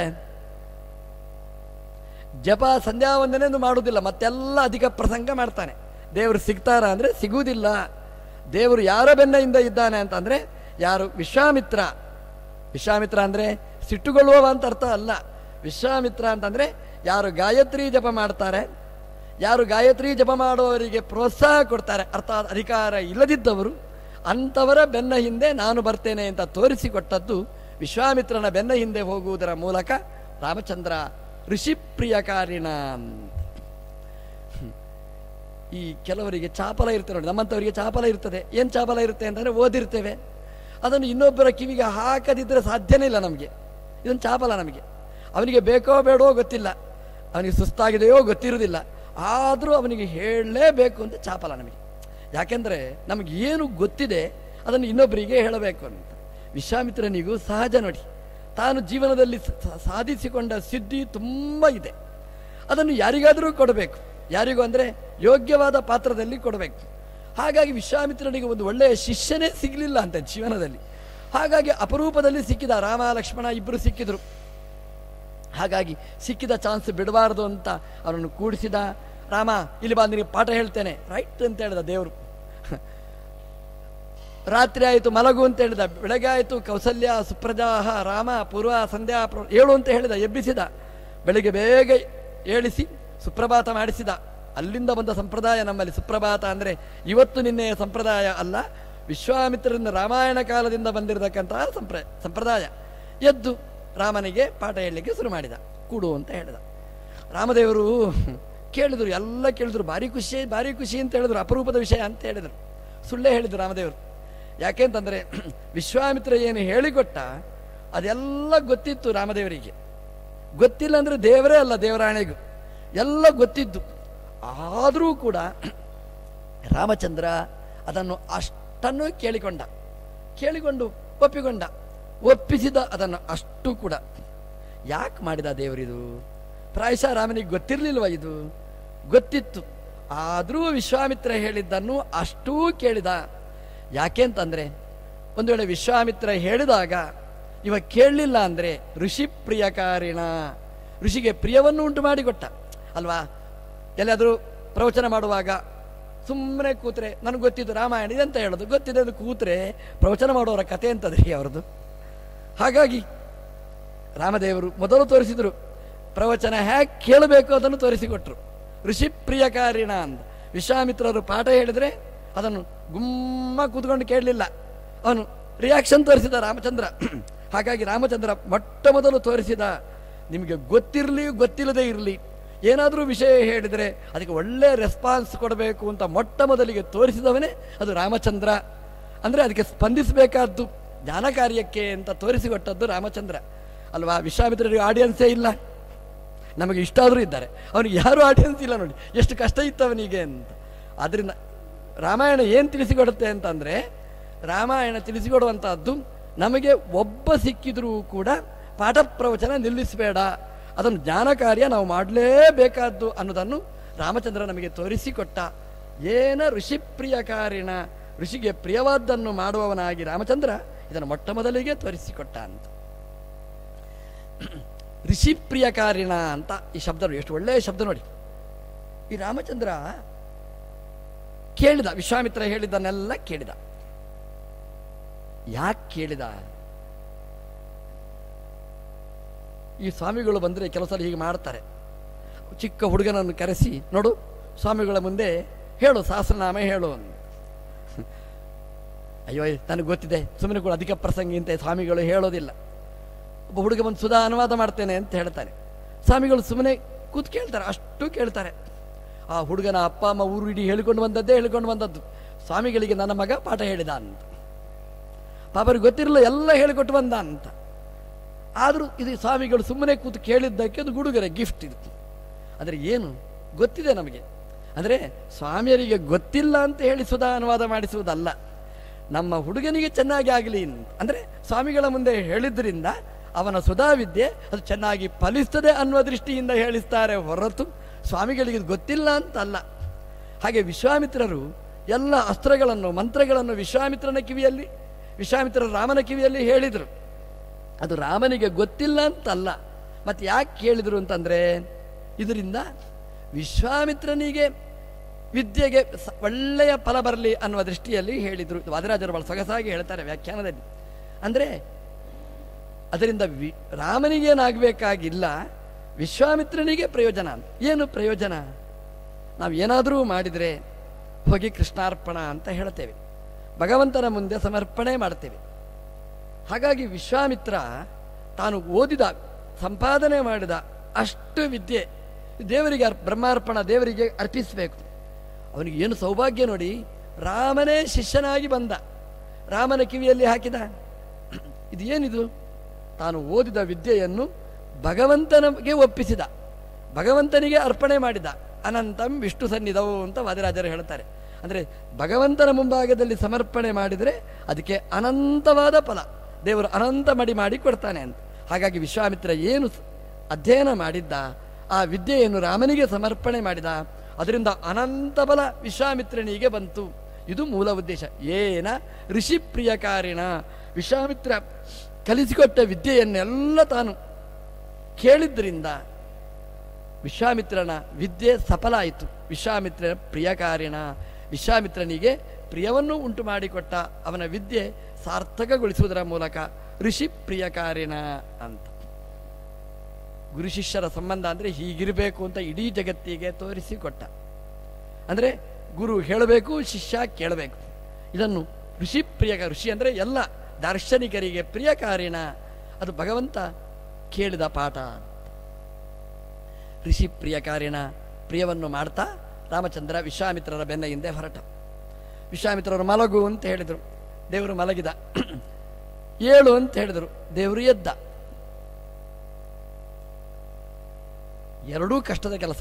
ಜಪ ಸಂಧ್ಯಾ ವಂದನೆಯನ್ನು ಮಾಡುವುದಿಲ್ಲ ಮತ್ತೆಲ್ಲ ಅಧಿಕ ಪ್ರಸಂಗ ಮಾಡ್ತಾನೆ ದೇವರು ಸಿಗ್ತಾರ ಅಂದರೆ ಸಿಗುವುದಿಲ್ಲ ದೇವರು ಯಾರ ಬೆನ್ನೆಯಿಂದ ಇದ್ದಾನೆ ಅಂತಂದರೆ ಯಾರು ವಿಶ್ವಾಮಿತ್ರ ವಿಶ್ವಾಮಿತ್ರ ಅಂದರೆ ಸಿಟ್ಟುಗೊಳ್ಳುವವ ಅಂತ ಅರ್ಥ ಅಲ್ಲ ವಿಶ್ವಾಮಿತ್ರ ಅಂತಂದರೆ ಯಾರು ಗಾಯತ್ರಿ ಜಪ ಮಾಡ್ತಾರೆ ಯಾರು ಗಾಯತ್ರಿ ಜಪ ಮಾಡುವವರಿಗೆ ಪ್ರೋತ್ಸಾಹ ಕೊಡ್ತಾರೆ ಅರ್ಥಾತ್ ಅಧಿಕಾರ ಇಲ್ಲದಿದ್ದವರು ಅಂಥವರ ಬೆನ್ನ ಹಿಂದೆ ನಾನು ಬರ್ತೇನೆ ಅಂತ ತೋರಿಸಿಕೊಟ್ಟದ್ದು ವಿಶ್ವಾಮಿತ್ರನ ಬೆನ್ನ ಹಿಂದೆ ಹೋಗುವುದರ ಮೂಲಕ ರಾಮಚಂದ್ರ ಋಷಿ ಪ್ರಿಯಕಾರಿಣ ಅಂತ. ಹ್ಮ್. ಈ ಕೆಲವರಿಗೆ ಚಾಪಲ ಇರ್ತದೆ ನೋಡಿ ನಮ್ಮಂಥವರಿಗೆ ಚಾಪಲ ಇರ್ತದೆ ಏನು ಚಾಪಲ ಇರುತ್ತೆ ಅಂತಂದರೆ ಓದಿರ್ತೇವೆ ಅದನ್ನು ಇನ್ನೊಬ್ಬರ ಕಿವಿಗೆ ಹಾಕದಿದ್ದರೆ ಸಾಧ್ಯನೇ ಇಲ್ಲ ನಮಗೆ ಇದೊಂದು ಚಾಪಲ ನಮಗೆ ಅವನಿಗೆ ಬೇಕೋ ಬೇಡೋ ಗೊತ್ತಿಲ್ಲ ಅವನಿಗೆ ಸುಸ್ತಾಗಿದೆಯೋ ಗೊತ್ತಿರುವುದಿಲ್ಲ ಆದರೂ ಅವನಿಗೆ ಹೇಳಲೇಬೇಕು ಅಂತ ಚಾಪಲ ನಮಗೆ ಯಾಕೆಂದರೆ ನಮಗೆ ಏನು ಗೊತ್ತಿದೆ ಅದನ್ನು ಇನ್ನೊಬ್ಬರಿಗೆ ಹೇಳಬೇಕು ಅಂತ ವಿಶ್ವಾಮಿತ್ರನಿಗೂ ಸಹಜ ನೋಡಿ ತಾನು ಜೀವನದಲ್ಲಿ ಸ- ಸಾಧಿಸಿಕೊಂಡ ಸಿದ್ಧಿ ತುಂಬ ಇದೆ ಅದನ್ನು ಯಾರಿಗಾದರೂ ಕೊಡಬೇಕು ಯಾರಿಗೂ ಅಂದರೆ ಯೋಗ್ಯವಾದ ಪಾತ್ರದಲ್ಲಿ ಕೊಡಬೇಕು ಹಾಗಾಗಿ ವಿಶ್ವಾಮಿತ್ರನಿಗೆ ಒಂದು ಒಳ್ಳೆಯ ಶಿಷ್ಯನೇ ಸಿಗಲಿಲ್ಲ ಅಂತ ಜೀವನದಲ್ಲಿ ಹಾಗಾಗಿ ಅಪರೂಪದಲ್ಲಿ ಸಿಕ್ಕಿದ ರಾಮ ಲಕ್ಷ್ಮಣ ಇಬ್ಬರು ಸಿಕ್ಕಿದ್ರು ಹಾಗಾಗಿ ಸಿಕ್ಕಿದ ಚಾನ್ಸ್ ಬಿಡಬಾರ್ದು ಅಂತ ಅವನನ್ನು ಕೂಡಿಸಿದ ರಾಮ ಇಲ್ಲಿ ಬಾ ನಿನಗೆ ಪಾಠ ಹೇಳ್ತೇನೆ ರೈಟ್ ಅಂತ ಹೇಳಿದ ದೇವರು ರಾತ್ರಿ ಆಯಿತು ಮಲಗು ಅಂತ ಹೇಳಿದ ಬೆಳಗ್ಗೆ ಆಯಿತು ಕೌಸಲ್ಯ ಸುಪ್ರಜಾಹ ರಾಮ ಪೂರ್ವ ಸಂಧ್ಯಾ ಪ್ರ- ಏಳು ಅಂತ ಹೇಳಿದ ಎಬ್ಬಿಸಿದ ಬೆಳಿಗ್ಗೆ ಬೇಗ ಏಳಿಸಿ ಸುಪ್ರಭಾತ ಮಾಡಿಸಿದ ಅಲ್ಲಿಂದ ಬಂದ ಸಂಪ್ರದಾಯ ನಮ್ಮಲ್ಲಿ ಸುಪ್ರಭಾತ ಅಂದರೆ ಇವತ್ತು ನಿನ್ನೆಯ ಸಂಪ್ರದಾಯ ಅಲ್ಲ ವಿಶ್ವಾಮಿತ್ರರಿಂದ ರಾಮಾಯಣ ಕಾಲದಿಂದ ಬಂದಿರತಕ್ಕಂತಹ ಸಂಪ್ರ ಸಂಪ್ರದಾಯ ಎದ್ದು ರಾಮನಿಗೆ ಪಾಠ ಹೇಳಲಿಕ್ಕೆ ಶುರು ಮಾಡಿದ ಕೂಡು ಅಂತ ಹೇಳಿದ ರಾಮದೇವರು ಕೇಳಿದರು ಎಲ್ಲ ಕೇಳಿದ್ರು ಭಾರಿ ಖುಷಿ ಭಾರಿ ಖುಷಿ ಅಂತ ಹೇಳಿದ್ರು ಅಪರೂಪದ ವಿಷಯ ಅಂತ ಹೇಳಿದರು ಸುಳ್ಳೇ ಹೇಳಿದರು ರಾಮದೇವರು ಯಾಕೆಂತಂದರೆ ವಿಶ್ವಾಮಿತ್ರ ಏನು ಹೇಳಿಕೊಟ್ಟ ಅದೆಲ್ಲ ಗೊತ್ತಿತ್ತು ರಾಮದೇವರಿಗೆ ಗೊತ್ತಿಲ್ಲ ಅಂದರೆ ದೇವರೇ ಅಲ್ಲ ದೇವರಾಣೆಗೂ ಎಲ್ಲ ಗೊತ್ತಿದ್ದು ಆದರೂ ಕೂಡ ರಾಮಚಂದ್ರ ಅದನ್ನು ಅಷ್ಟನ್ನು ಕೇಳಿಕೊಂಡ ಕೇಳಿಕೊಂಡು ಒಪ್ಪಿಕೊಂಡ ಒಪ್ಪಿಸಿದ ಅದನ್ನು ಅಷ್ಟು ಕೂಡ ಯಾಕೆ ಮಾಡಿದ ದೇವರಿದು ಪ್ರಾಯಶಃ ರಾಮನಿಗೆ ಗೊತ್ತಿರಲಿಲ್ವ ಇದು ಗೊತ್ತಿತ್ತು ಆದರೂ ವಿಶ್ವಾಮಿತ್ರ ಹೇಳಿದ್ದನ್ನು ಅಷ್ಟೂ ಕೇಳಿದ ಯಾಕೆ ಅಂತಂದರೆ ಒಂದು ವೇಳೆ ವಿಶ್ವಾಮಿತ್ರ ಹೇಳಿದಾಗ ಇವ ಕೇಳಲಿಲ್ಲ ಅಂದರೆ ಋಷಿ ಪ್ರಿಯಕಾರಿಣ ಋಷಿಗೆ ಪ್ರಿಯವನ್ನು ಉಂಟು ಮಾಡಿಕೊಟ್ಟ ಅಲ್ವಾ ಎಲ್ಲಾದರೂ ಪ್ರವಚನ ಮಾಡುವಾಗ ಸುಮ್ಮನೆ ಕೂತ್ರೆ ನನಗೆ ಗೊತ್ತಿದ್ದು ರಾಮಾಯಣ ಇದೆಂತ ಹೇಳೋದು ಗೊತ್ತಿದೆ ಅದು ಕೂತ್ರೆ ಪ್ರವಚನ ಮಾಡುವವರ ಕಥೆ ಅಂತದ್ರಿ ಅವ್ರದ್ದು ಹಾಗಾಗಿ ರಾಮದೇವರು ಮೊದಲು ತೋರಿಸಿದರು ಪ್ರವಚನ ಹೇಗೆ ಕೇಳಬೇಕು ಅದನ್ನು ತೋರಿಸಿಕೊಟ್ರು ಋಷಿ ಪ್ರಿಯಕಾರಿಣ ಅಂತ ವಿಶ್ವಾಮಿತ್ರರು ಪಾಠ ಹೇಳಿದರೆ ಅದನ್ನು ಗುಮ್ಮ ಕೂತ್ಕೊಂಡು ಕೇಳಲಿಲ್ಲ ಅವನು ರಿಯಾಕ್ಷನ್ ತೋರಿಸಿದ ರಾಮಚಂದ್ರ ಹಾಗಾಗಿ ರಾಮಚಂದ್ರ ಮೊಟ್ಟ ಮೊದಲು ತೋರಿಸಿದ ನಿಮಗೆ ಗೊತ್ತಿರಲಿ ಗೊತ್ತಿಲ್ಲದೆ ಇರಲಿ ಏನಾದರೂ ವಿಷಯ ಹೇಳಿದರೆ ಅದಕ್ಕೆ ಒಳ್ಳೆ ರೆಸ್ಪಾನ್ಸ್ ಕೊಡಬೇಕು ಅಂತ ಮೊಟ್ಟ ಮೊದಲಿಗೆ ತೋರಿಸಿದವನೇ ಅದು ರಾಮಚಂದ್ರ ಅಂದರೆ ಅದಕ್ಕೆ ಸ್ಪಂದಿಸಬೇಕಾದ್ದು ಜ್ಞಾನ ಕಾರ್ಯಕ್ಕೆ ಅಂತ ತೋರಿಸಿಕೊಟ್ಟದ್ದು ರಾಮಚಂದ್ರ ಅಲ್ವಾ ವಿಶ್ವಾಮಿತ್ರರಿಗೆ ಆಡಿಯನ್ಸೇ ಇಲ್ಲ ನಮಗೆ ಇಷ್ಟ ಆದರೂ ಇದ್ದಾರೆ ಅವನಿಗೆ ಯಾರೂ ಆಡಿಯನ್ಸ್ ಇಲ್ಲ ನೋಡಿ ಎಷ್ಟು ಕಷ್ಟ ಇತ್ತು ಅವನಿಗೆ ಅಂತ ಆದ್ದರಿಂದ ರಾಮಾಯಣ ಏನು ತಿಳಿಸಿಕೊಡುತ್ತೆ ಅಂತಂದರೆ ರಾಮಾಯಣ ತಿಳಿಸಿಕೊಡುವಂತಹದ್ದು ನಮಗೆ ಒಬ್ಬ ಸಿಕ್ಕಿದರೂ ಕೂಡ ಪಾಠ ಪ್ರವಚನ ನಿಲ್ಲಿಸಬೇಡ ಅದನ್ನು ಜ್ಞಾನ ಕಾರ್ಯ ನಾವು ಮಾಡಲೇಬೇಕಾದ್ದು ಅನ್ನೋದನ್ನು ರಾಮಚಂದ್ರ ನಮಗೆ ತೋರಿಸಿಕೊಟ್ಟ ಏನ ಋಷಿ ಪ್ರಿಯಕಾರಿಣ ಋಷಿಗೆ ಪ್ರಿಯವಾದ್ದನ್ನು ಮಾಡುವವನಾಗಿ ರಾಮಚಂದ್ರ ಇದನ್ನು ಮೊಟ್ಟ ಮೊದಲಿಗೆ ತೋರಿಸಿಕೊಟ್ಟ ಅಂತ ಋಷಿ ಪ್ರಿಯಕಾರಿಣ ಅಂತ ಈ ಶಬ್ದ ನೋಡಿ ಎಷ್ಟು ಒಳ್ಳೆಯ ಶಬ್ದ ನೋಡಿ ಈ ರಾಮಚಂದ್ರ ಕೇಳಿದ ವಿಶ್ವಾಮಿತ್ರ ಹೇಳಿದ್ದನ್ನೆಲ್ಲ ಕೇಳಿದ ಯಾಕೆ ಕೇಳಿದ ಈ ಸ್ವಾಮಿಗಳು ಬಂದರೆ ಕೆಲವು ಸಲ ಹೀಗೆ ಮಾಡ್ತಾರೆ ಚಿಕ್ಕ ಹುಡುಗನನ್ನು ಕರೆಸಿ ನೋಡು ಸ್ವಾಮಿಗಳ ಮುಂದೆ ಹೇಳು ಸಹಸ್ರನಾಮ ಹೇಳು ಅಂತ ಅಯ್ಯೋ ನನಗೆ ಗೊತ್ತಿದೆ ಸುಮ್ಮನೆ ಕೂಡ ಅಧಿಕ ಪ್ರಸಂಗಿ ಅಂತ ಸ್ವಾಮಿಗಳು ಹೇಳೋದಿಲ್ಲ ಒಬ್ಬ ಹುಡುಗ ಬಂದು ಸುಧಾ ಅನುವಾದ ಮಾಡ್ತೇನೆ ಅಂತ ಹೇಳ್ತಾನೆ ಸ್ವಾಮಿಗಳು ಸುಮ್ಮನೆ ಕೂತ್ ಕೇಳ್ತಾರೆ ಅಷ್ಟು ಕೇಳ್ತಾರೆ ಆ ಹುಡುಗನ ಅಪ್ಪ ಅಮ್ಮ ಊರು ಇಡೀ ಹೇಳಿಕೊಂಡು ಬಂದದ್ದೇ ಹೇಳಿಕೊಂಡು ಬಂದದ್ದು ಸ್ವಾಮಿಗಳಿಗೆ ನನ್ನ ಮಗ ಪಾಠ ಹೇಳಿದ ಅಂತ ಪಾಪರಿಗೆ ಗೊತ್ತಿರಲಿಲ್ಲ ಎಲ್ಲ ಹೇಳಿಕೊಟ್ಟು ಬಂದ ಅಂತ ಆದರೂ ಇದು ಸ್ವಾಮಿಗಳು ಸುಮ್ಮನೆ ಕೂತು ಕೇಳಿದ್ದಕ್ಕೆ ಅದು ಗುಡುಗರೆ ಗಿಫ್ಟ್ ಇದು ಆದರೆ ಏನು ಗೊತ್ತಿದೆ ನಮಗೆ ಅಂದರೆ ಸ್ವಾಮಿಯರಿಗೆ ಗೊತ್ತಿಲ್ಲ ಅಂತ ಹೇಳಿ ಸುಧಾ ಅನುವಾದ ಮಾಡಿಸುವುದಲ್ಲ ನಮ್ಮ ಹುಡುಗನಿಗೆ ಚೆನ್ನಾಗಿ ಆಗಲಿ ಅಂದರೆ ಸ್ವಾಮಿಗಳ ಮುಂದೆ ಹೇಳಿದ್ರಿಂದ ಅವನ ಸುಧಾ ವಿದ್ಯೆ ಅದು ಚೆನ್ನಾಗಿ ಫಲಿಸ್ತದೆ ಅನ್ನುವ ದೃಷ್ಟಿಯಿಂದ ಹೇಳಿಸ್ತಾರೆ ಹೊರತು ಸ್ವಾಮಿಗಳಿಗೆ ಇದು ಗೊತ್ತಿಲ್ಲ ಅಂತ ಅಲ್ಲ ಹಾಗೆ ವಿಶ್ವಾಮಿತ್ರರು ಎಲ್ಲ ಅಸ್ತ್ರಗಳನ್ನು ಮಂತ್ರಗಳನ್ನು ವಿಶ್ವಾಮಿತ್ರನ ಕಿವಿಯಲ್ಲಿ ವಿಶ್ವಾಮಿತ್ರರು ರಾಮನ ಕಿವಿಯಲ್ಲಿ ಹೇಳಿದರು ಅದು ರಾಮನಿಗೆ ಗೊತ್ತಿಲ್ಲ ಅಂತಲ್ಲ ಮತ್ತೆ ಯಾಕೆ ಕೇಳಿದರು ಅಂತಂದರೆ ಇದರಿಂದ ವಿಶ್ವಾಮಿತ್ರನಿಗೆ ವಿದ್ಯೆಗೆ ಸ- ಒಳ್ಳೆಯ ಫಲ ಬರಲಿ ಅನ್ನುವ ದೃಷ್ಟಿಯಲ್ಲಿ ಹೇಳಿದರು ಇದು ವಾದರಾಜರು ಬಹಳ ಸೊಗಸಾಗಿ ಹೇಳ್ತಾರೆ ವ್ಯಾಖ್ಯಾನದಲ್ಲಿ ಅಂದರೆ ಅದರಿಂದ ವಿ ರಾಮನಿಗೇನಾಗಬೇಕಾಗಿಲ್ಲ ವಿಶ್ವಾಮಿತ್ರನಿಗೆ ಪ್ರಯೋಜನ ಅಂತ. ಏನು ಪ್ರಯೋಜನ ನಾವು ಏನಾದರೂ ಮಾಡಿದರೆ ಹೋಗಿ ಕೃಷ್ಣಾರ್ಪಣ ಅಂತ ಹೇಳ್ತೇವೆ ಭಗವಂತನ ಮುಂದೆ ಸಮರ್ಪಣೆ ಮಾಡ್ತೇವೆ ಹಾಗಾಗಿ ವಿಶ್ವಾಮಿತ್ರ ತಾನು ಓದಿದ ಸಂಪಾದನೆ ಮಾಡಿದ ಅಷ್ಟು ವಿದ್ಯೆ ದೇವರಿಗೆ ಅರ್ಪ ಬ್ರಹ್ಮಾರ್ಪಣ ದೇವರಿಗೆ ಅರ್ಪಿಸಬೇಕು ಅವನಿಗೆ ಏನು ಸೌಭಾಗ್ಯ ನೋಡಿ ರಾಮನೇ ಶಿಷ್ಯನಾಗಿ ಬಂದ ರಾಮನ ಕಿವಿಯಲ್ಲಿ ಹಾಕಿದ ಇದು ಏನಿದು ತಾನು ಓದಿದ ವಿದ್ಯೆಯನ್ನು ಭಗವಂತನಿಗೆ ಒಪ್ಪಿಸಿದ ಭಗವಂತನಿಗೆ ಅರ್ಪಣೆ ಮಾಡಿದ ಅನಂತಂ ವಿಷ್ಣು ಸನ್ನಿಧವು ಅಂತ ವಾದಿರಾಜರು ಹೇಳ್ತಾರೆ ಅಂದರೆ ಭಗವಂತನ ಮುಂಭಾಗದಲ್ಲಿ ಸಮರ್ಪಣೆ ಮಾಡಿದರೆ ಅದಕ್ಕೆ ಅನಂತವಾದ ಫಲ ದೇವರು ಅನಂತ ಮಡಿ ಮಾಡಿ ಕೊಡ್ತಾನೆ ಅಂತ ಹಾಗಾಗಿ ವಿಶ್ವಾಮಿತ್ರ ಏನು ಸ- ಅಧ್ಯಯನ ಮಾಡಿದ್ದ ಆ ವಿದ್ಯೆಯನ್ನು ರಾಮನಿಗೆ ಸಮರ್ಪಣೆ ಮಾಡಿದ ಅದರಿಂದ ಅನಂತ ಬಲ ವಿಶ್ವಾಮಿತ್ರನಿಗೆ ಬಂತು ಇದು ಮೂಲ ಉದ್ದೇಶ ಏನ ಋಷಿ ಪ್ರಿಯಕಾರಿಣ ವಿಶ್ವಾಮಿತ್ರ ಕಲಿಸಿಕೊಟ್ಟ ವಿದ್ಯೆಯನ್ನೆಲ್ಲ ತಾನು ಕೇಳಿದ್ರಿಂದ ವಿಶ್ವಾಮಿತ್ರನ ವಿದ್ಯೆ ಸಫಲ ಆಯಿತು ವಿಶ್ವಾಮಿತ್ರನ ಪ್ರಿಯಕಾರಿಣ ವಿಶ್ವಾಮಿತ್ರನಿಗೆ ಪ್ರಿಯವನ್ನು ಉಂಟು ಮಾಡಿಕೊಟ್ಟ ಅವನ ವಿದ್ಯೆ ಸಾರ್ಥಕಗೊಳಿಸುವುದರ ಮೂಲಕ ಋಷಿ ಪ್ರಿಯಕಾರಿಣ ಅಂತ ಗುರು ಶಿಷ್ಯರ ಸಂಬಂಧ ಅಂದರೆ ಹೀಗಿರಬೇಕು ಅಂತ ಇಡೀ ಜಗತ್ತಿಗೆ ತೋರಿಸಿಕೊಟ್ಟ ಅಂದರೆ ಗುರು ಹೇಳಬೇಕು ಶಿಷ್ಯ ಕೇಳಬೇಕು ಇದನ್ನು ಋಷಿ ಪ್ರಿಯ ಋಷಿ ಅಂದರೆ ಎಲ್ಲ ದಾರ್ಶನಿಕರಿಗೆ ಪ್ರಿಯಕಾರಿಣ ಅದು ಭಗವಂತ ಕೇಳಿದ ಪಾಠ ಋಷಿ ಪ್ರಿಯಕಾರಿಣ ಪ್ರಿಯವನ್ನು ಮಾಡ್ತಾ ರಾಮಚಂದ್ರ ವಿಶ್ವಾಮಿತ್ರರ ಬೆನ್ನ ಹಿಂದೆ ಹೊರಟ ವಿಶ್ವಾಮಿತ್ರರು ಮಲಗು ಅಂತ ಹೇಳಿದರು ದೇವರು ಮಲಗಿದ ಏಳು ಅಂತ ಹೇಳಿದರು ದೇವರು ಎದ್ದ ಎರಡೂ ಕಷ್ಟದ ಕೆಲಸ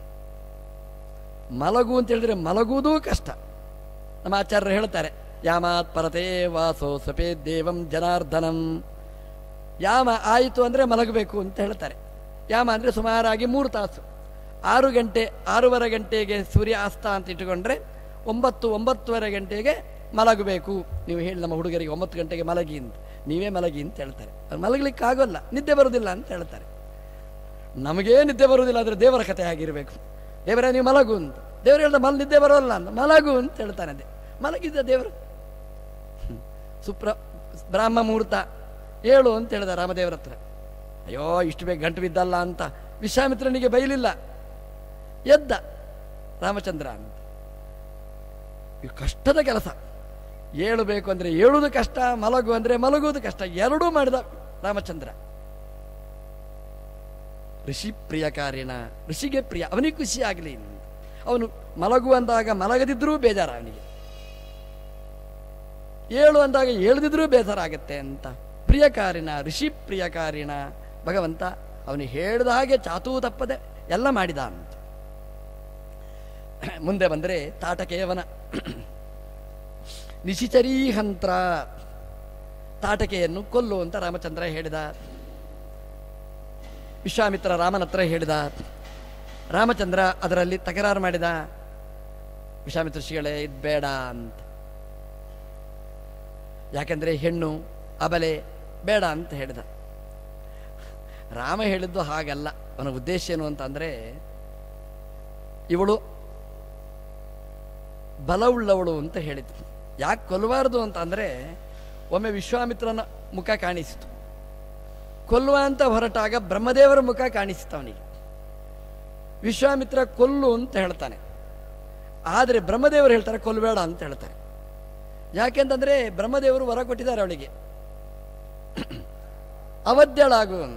ಮಲಗು ಅಂತ ಹೇಳಿದ್ರೆ ಮಲಗುವುದೂ ಕಷ್ಟ ನಮ್ಮ ಆಚಾರ್ಯರು ಹೇಳ್ತಾರೆ ಯಾಮಾತ್ ಪರತೇ ವಾಸೋ ಸಪೇ ದೇವಂ ಜನಾರ್ದನಂ ಯಾಮ ಆಯಿತು ಅಂದರೆ ಮಲಗಬೇಕು ಅಂತ ಹೇಳ್ತಾರೆ ಯಾಮ ಅಂದರೆ ಸುಮಾರಾಗಿ ಮೂರು ತಾಸು ಆರು ಗಂಟೆ ಆರೂವರೆ ಗಂಟೆಗೆ ಸೂರ್ಯ ಅಸ್ತ ಅಂತ ಇಟ್ಟುಕೊಂಡ್ರೆ ಒಂಬತ್ತು ಒಂಬತ್ತುವರೆ ಗಂಟೆಗೆ ಮಲಗಬೇಕು ನೀವು ಹೇಳಿ ನಮ್ಮ ಹುಡುಗರಿಗೆ ಒಂಬತ್ತು ಗಂಟೆಗೆ ಮಲಗಿ ಅಂತ ನೀವೇ ಮಲಗಿ ಅಂತ ಹೇಳ್ತಾರೆ ಅದು ಮಲಗಲಿಕ್ಕಾಗೋಲ್ಲ ನಿದ್ದೆ ಬರೋದಿಲ್ಲ ಅಂತ ಹೇಳ್ತಾರೆ ನಮಗೇ ನಿದ್ದೆ ಬರುವುದಿಲ್ಲ ಆದರೆ ದೇವರ ಕಥೆ ಆಗಿರಬೇಕು ದೇವರೇ ನೀವು ಮಲಗು ಅಂತ ದೇವರು ಹೇಳ್ದ ಮಲ್ ನಿದ್ದೆ ಬರೋಲ್ಲ ಅಂತ ಮಲಗು ಅಂತ ಹೇಳ್ತಾನೆ ಅದೇ ಮಲಗಿದ್ದ ದೇವರು ಹ್ಮ್. ಸುಪ್ರ ಬ್ರಾಹ್ಮ ಮುಹೂರ್ತ ಏಳು ಅಂತ ಹೇಳಿದ ರಾಮದೇವರ ಹತ್ರ ಅಯ್ಯೋ ಇಷ್ಟು ಬೇಗ ಗಂಟು ಬಿದ್ದಲ್ಲ ಅಂತ ವಿಶ್ವಾಮಿತ್ರನಿಗೆ ಬೈಲಿಲ್ಲ ಎದ್ದ ರಾಮಚಂದ್ರ ಅಂತ ಇದು ಕಷ್ಟದ ಕೆಲಸ ಏಳಬೇಕು ಅಂದರೆ ಏಳುವುದು ಕಷ್ಟ ಮಲಗು ಅಂದರೆ ಮಲಗುವುದು ಕಷ್ಟ ಎರಡೂ ಮಾಡಿದ ರಾಮಚಂದ್ರ ಋಷಿ ಪ್ರಿಯ ಕಾರಿಣ ಋಷಿಗೆ ಪ್ರಿಯ ಅವನಿಗೆ ಖುಷಿ ಆಗಲಿ ಅವನು ಮಲಗು ಅಂದಾಗ ಮಲಗದಿದ್ರೂ ಬೇಜಾರ ಅವನಿಗೆ ಏಳು ಅಂದಾಗ ಏಳದಿದ್ರೂ ಬೇಸರ ಆಗತ್ತೆ ಅಂತ ಪ್ರಿಯಕಾರಿಣ ಋಷಿ ಪ್ರಿಯಕಾರಿಣ ಭಗವಂತ ಅವನು ಹೇಳಿದ ಹಾಗೆ ಚಾತೂ ತಪ್ಪದೆ ಎಲ್ಲ ಮಾಡಿದ ಅಂತ ಮುಂದೆ ಬಂದರೆ ತಾಟಕೇವನ ನಿಶಿಚರೀಹಂತ್ರ ತಾಟಕೆಯನ್ನು ಕೊಲ್ಲು ಅಂತ ರಾಮಚಂದ್ರ ಹೇಳಿದ ವಿಶ್ವಾಮಿತ್ರ ರಾಮನ ಹತ್ರ ಹೇಳಿದ ರಾಮಚಂದ್ರ ಅದರಲ್ಲಿ ತಕರಾರು ಮಾಡಿದ ವಿಶ್ವಾಮಿತ್ರ ಶ್ರೀಗಳೇ ಇದು ಬೇಡ ಅಂತ ಯಾಕೆಂದರೆ ಹೆಣ್ಣು ಅಬಲೆ ಬೇಡ ಅಂತ ಹೇಳಿದ ರಾಮ ಹೇಳಿದ್ದು ಹಾಗಲ್ಲ ಅವನ ಉದ್ದೇಶ ಏನು ಅಂತಂದರೆ ಇವಳು ಬಲವುಳ್ಳವಳು ಅಂತ ಹೇಳಿದ್ದು ಯಾಕೆ ಕೊಲ್ಲಬಾರ್ದು ಅಂತಂದರೆ ಒಮ್ಮೆ ವಿಶ್ವಾಮಿತ್ರನ ಮುಖ ಕಾಣಿಸಿತು ಕೊಲ್ಲುವ ಅಂತ ಹೊರಟಾಗ ಬ್ರಹ್ಮದೇವರ ಮುಖ ಕಾಣಿಸಿತು ಅವನಿಗೆ ವಿಶ್ವಾಮಿತ್ರ ಕೊಲ್ಲು ಅಂತ ಹೇಳ್ತಾನೆ ಆದರೆ ಬ್ರಹ್ಮದೇವರು ಹೇಳ್ತಾರೆ ಕೊಲ್ಲಬೇಡ ಅಂತ ಹೇಳ್ತಾರೆ ಯಾಕೆಂತಂದ್ರೆ ಬ್ರಹ್ಮದೇವರು ವರ ಕೊಟ್ಟಿದ್ದಾರೆ ಅವಳಿಗೆ ಅವಧ್ಯಳಾಗು ಅಂತ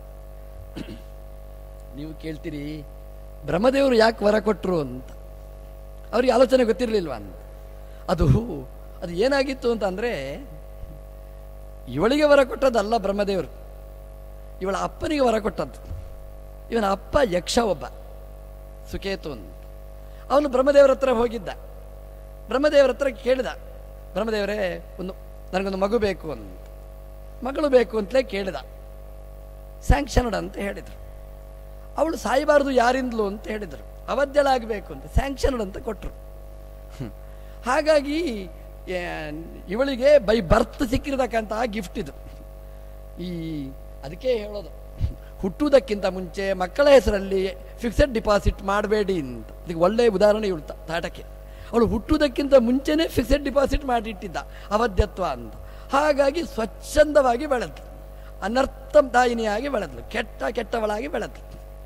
ನೀವು ಕೇಳ್ತೀರಿ ಬ್ರಹ್ಮದೇವರು ಯಾಕೆ ವರ ಕೊಟ್ಟರು ಅಂತ ಅವ್ರಿಗೆ ಆಲೋಚನೆ ಗೊತ್ತಿರಲಿಲ್ವಾ ಅಂತ ಅದು ಅದು ಏನಾಗಿತ್ತು ಅಂತ ಅಂದರೆ ಇವಳಿಗೆ ವರ ಕೊಟ್ಟದ್ದಲ್ಲ ಬ್ರಹ್ಮದೇವರು ಇವಳ ಅಪ್ಪನಿಗೆ ವರ ಕೊಟ್ಟದ್ದು ಇವನ ಅಪ್ಪ ಯಕ್ಷ ಒಬ್ಬ ಸುಕೇತು ಅಂತ ಅವನು ಬ್ರಹ್ಮದೇವರ ಹತ್ರ ಹೋಗಿದ್ದ ಬ್ರಹ್ಮದೇವರ ಹತ್ರ ಕೇಳಿದ ಬ್ರಹ್ಮದೇವರೇ ಒಂದು ನನಗೊಂದು ಮಗು ಬೇಕು ಅಂತ ಮಗಳು ಬೇಕು ಅಂತಲೇ ಕೇಳಿದ ಸ್ಯಾಂಕ್ಷನ್ಡ್ ಅಂತ ಹೇಳಿದರು ಅವಳು ಸಾಯಬಾರ್ದು ಯಾರಿಂದಲೂ ಅಂತ ಹೇಳಿದರು ಅವಧ್ಯಳಾಗಬೇಕು ಅಂತ ಸ್ಯಾಂಕ್ಷನ್ಡ್ ಅಂತ ಕೊಟ್ಟರು ಹಾಗಾಗಿ ಏ, ಇವಳಿಗೆ ಬೈ ಬರ್ತ್ ಸಿಕ್ಕಿರತಕ್ಕಂತಹ ಗಿಫ್ಟ್ ಇದು ಈ ಅದಕ್ಕೆ ಹೇಳೋದು ಹುಟ್ಟುವುದಕ್ಕಿಂತ ಮುಂಚೆ ಮಕ್ಕಳ ಹೆಸರಲ್ಲಿ ಫಿಕ್ಸೆಡ್ ಡಿಪಾಸಿಟ್ ಮಾಡಬೇಡಿ ಅಂತ ಇದಕ್ಕೆ ಒಳ್ಳೆಯ ಉದಾಹರಣೆ ಇವಳು ತ- ತಾಟಕ್ಕೆ ಅವಳು ಹುಟ್ಟುವುದಕ್ಕಿಂತ ಮುಂಚೆನೇ ಫಿಕ್ಸೆಡ್ ಡಿಪಾಸಿಟ್ ಮಾಡಿಟ್ಟಿದ್ದ ಅವಧ್ಯತ್ವ ಅಂತ ಹಾಗಾಗಿ ಸ್ವಚ್ಛಂದವಾಗಿ ಬೆಳೆದ್ಲು ಅನರ್ಥ ದಾಯಿನಿಯಾಗಿ ಬೆಳೆದ್ಲು ಕೆಟ್ಟ ಕೆಟ್ಟವಳಾಗಿ ಬೆಳೆದ್ಲು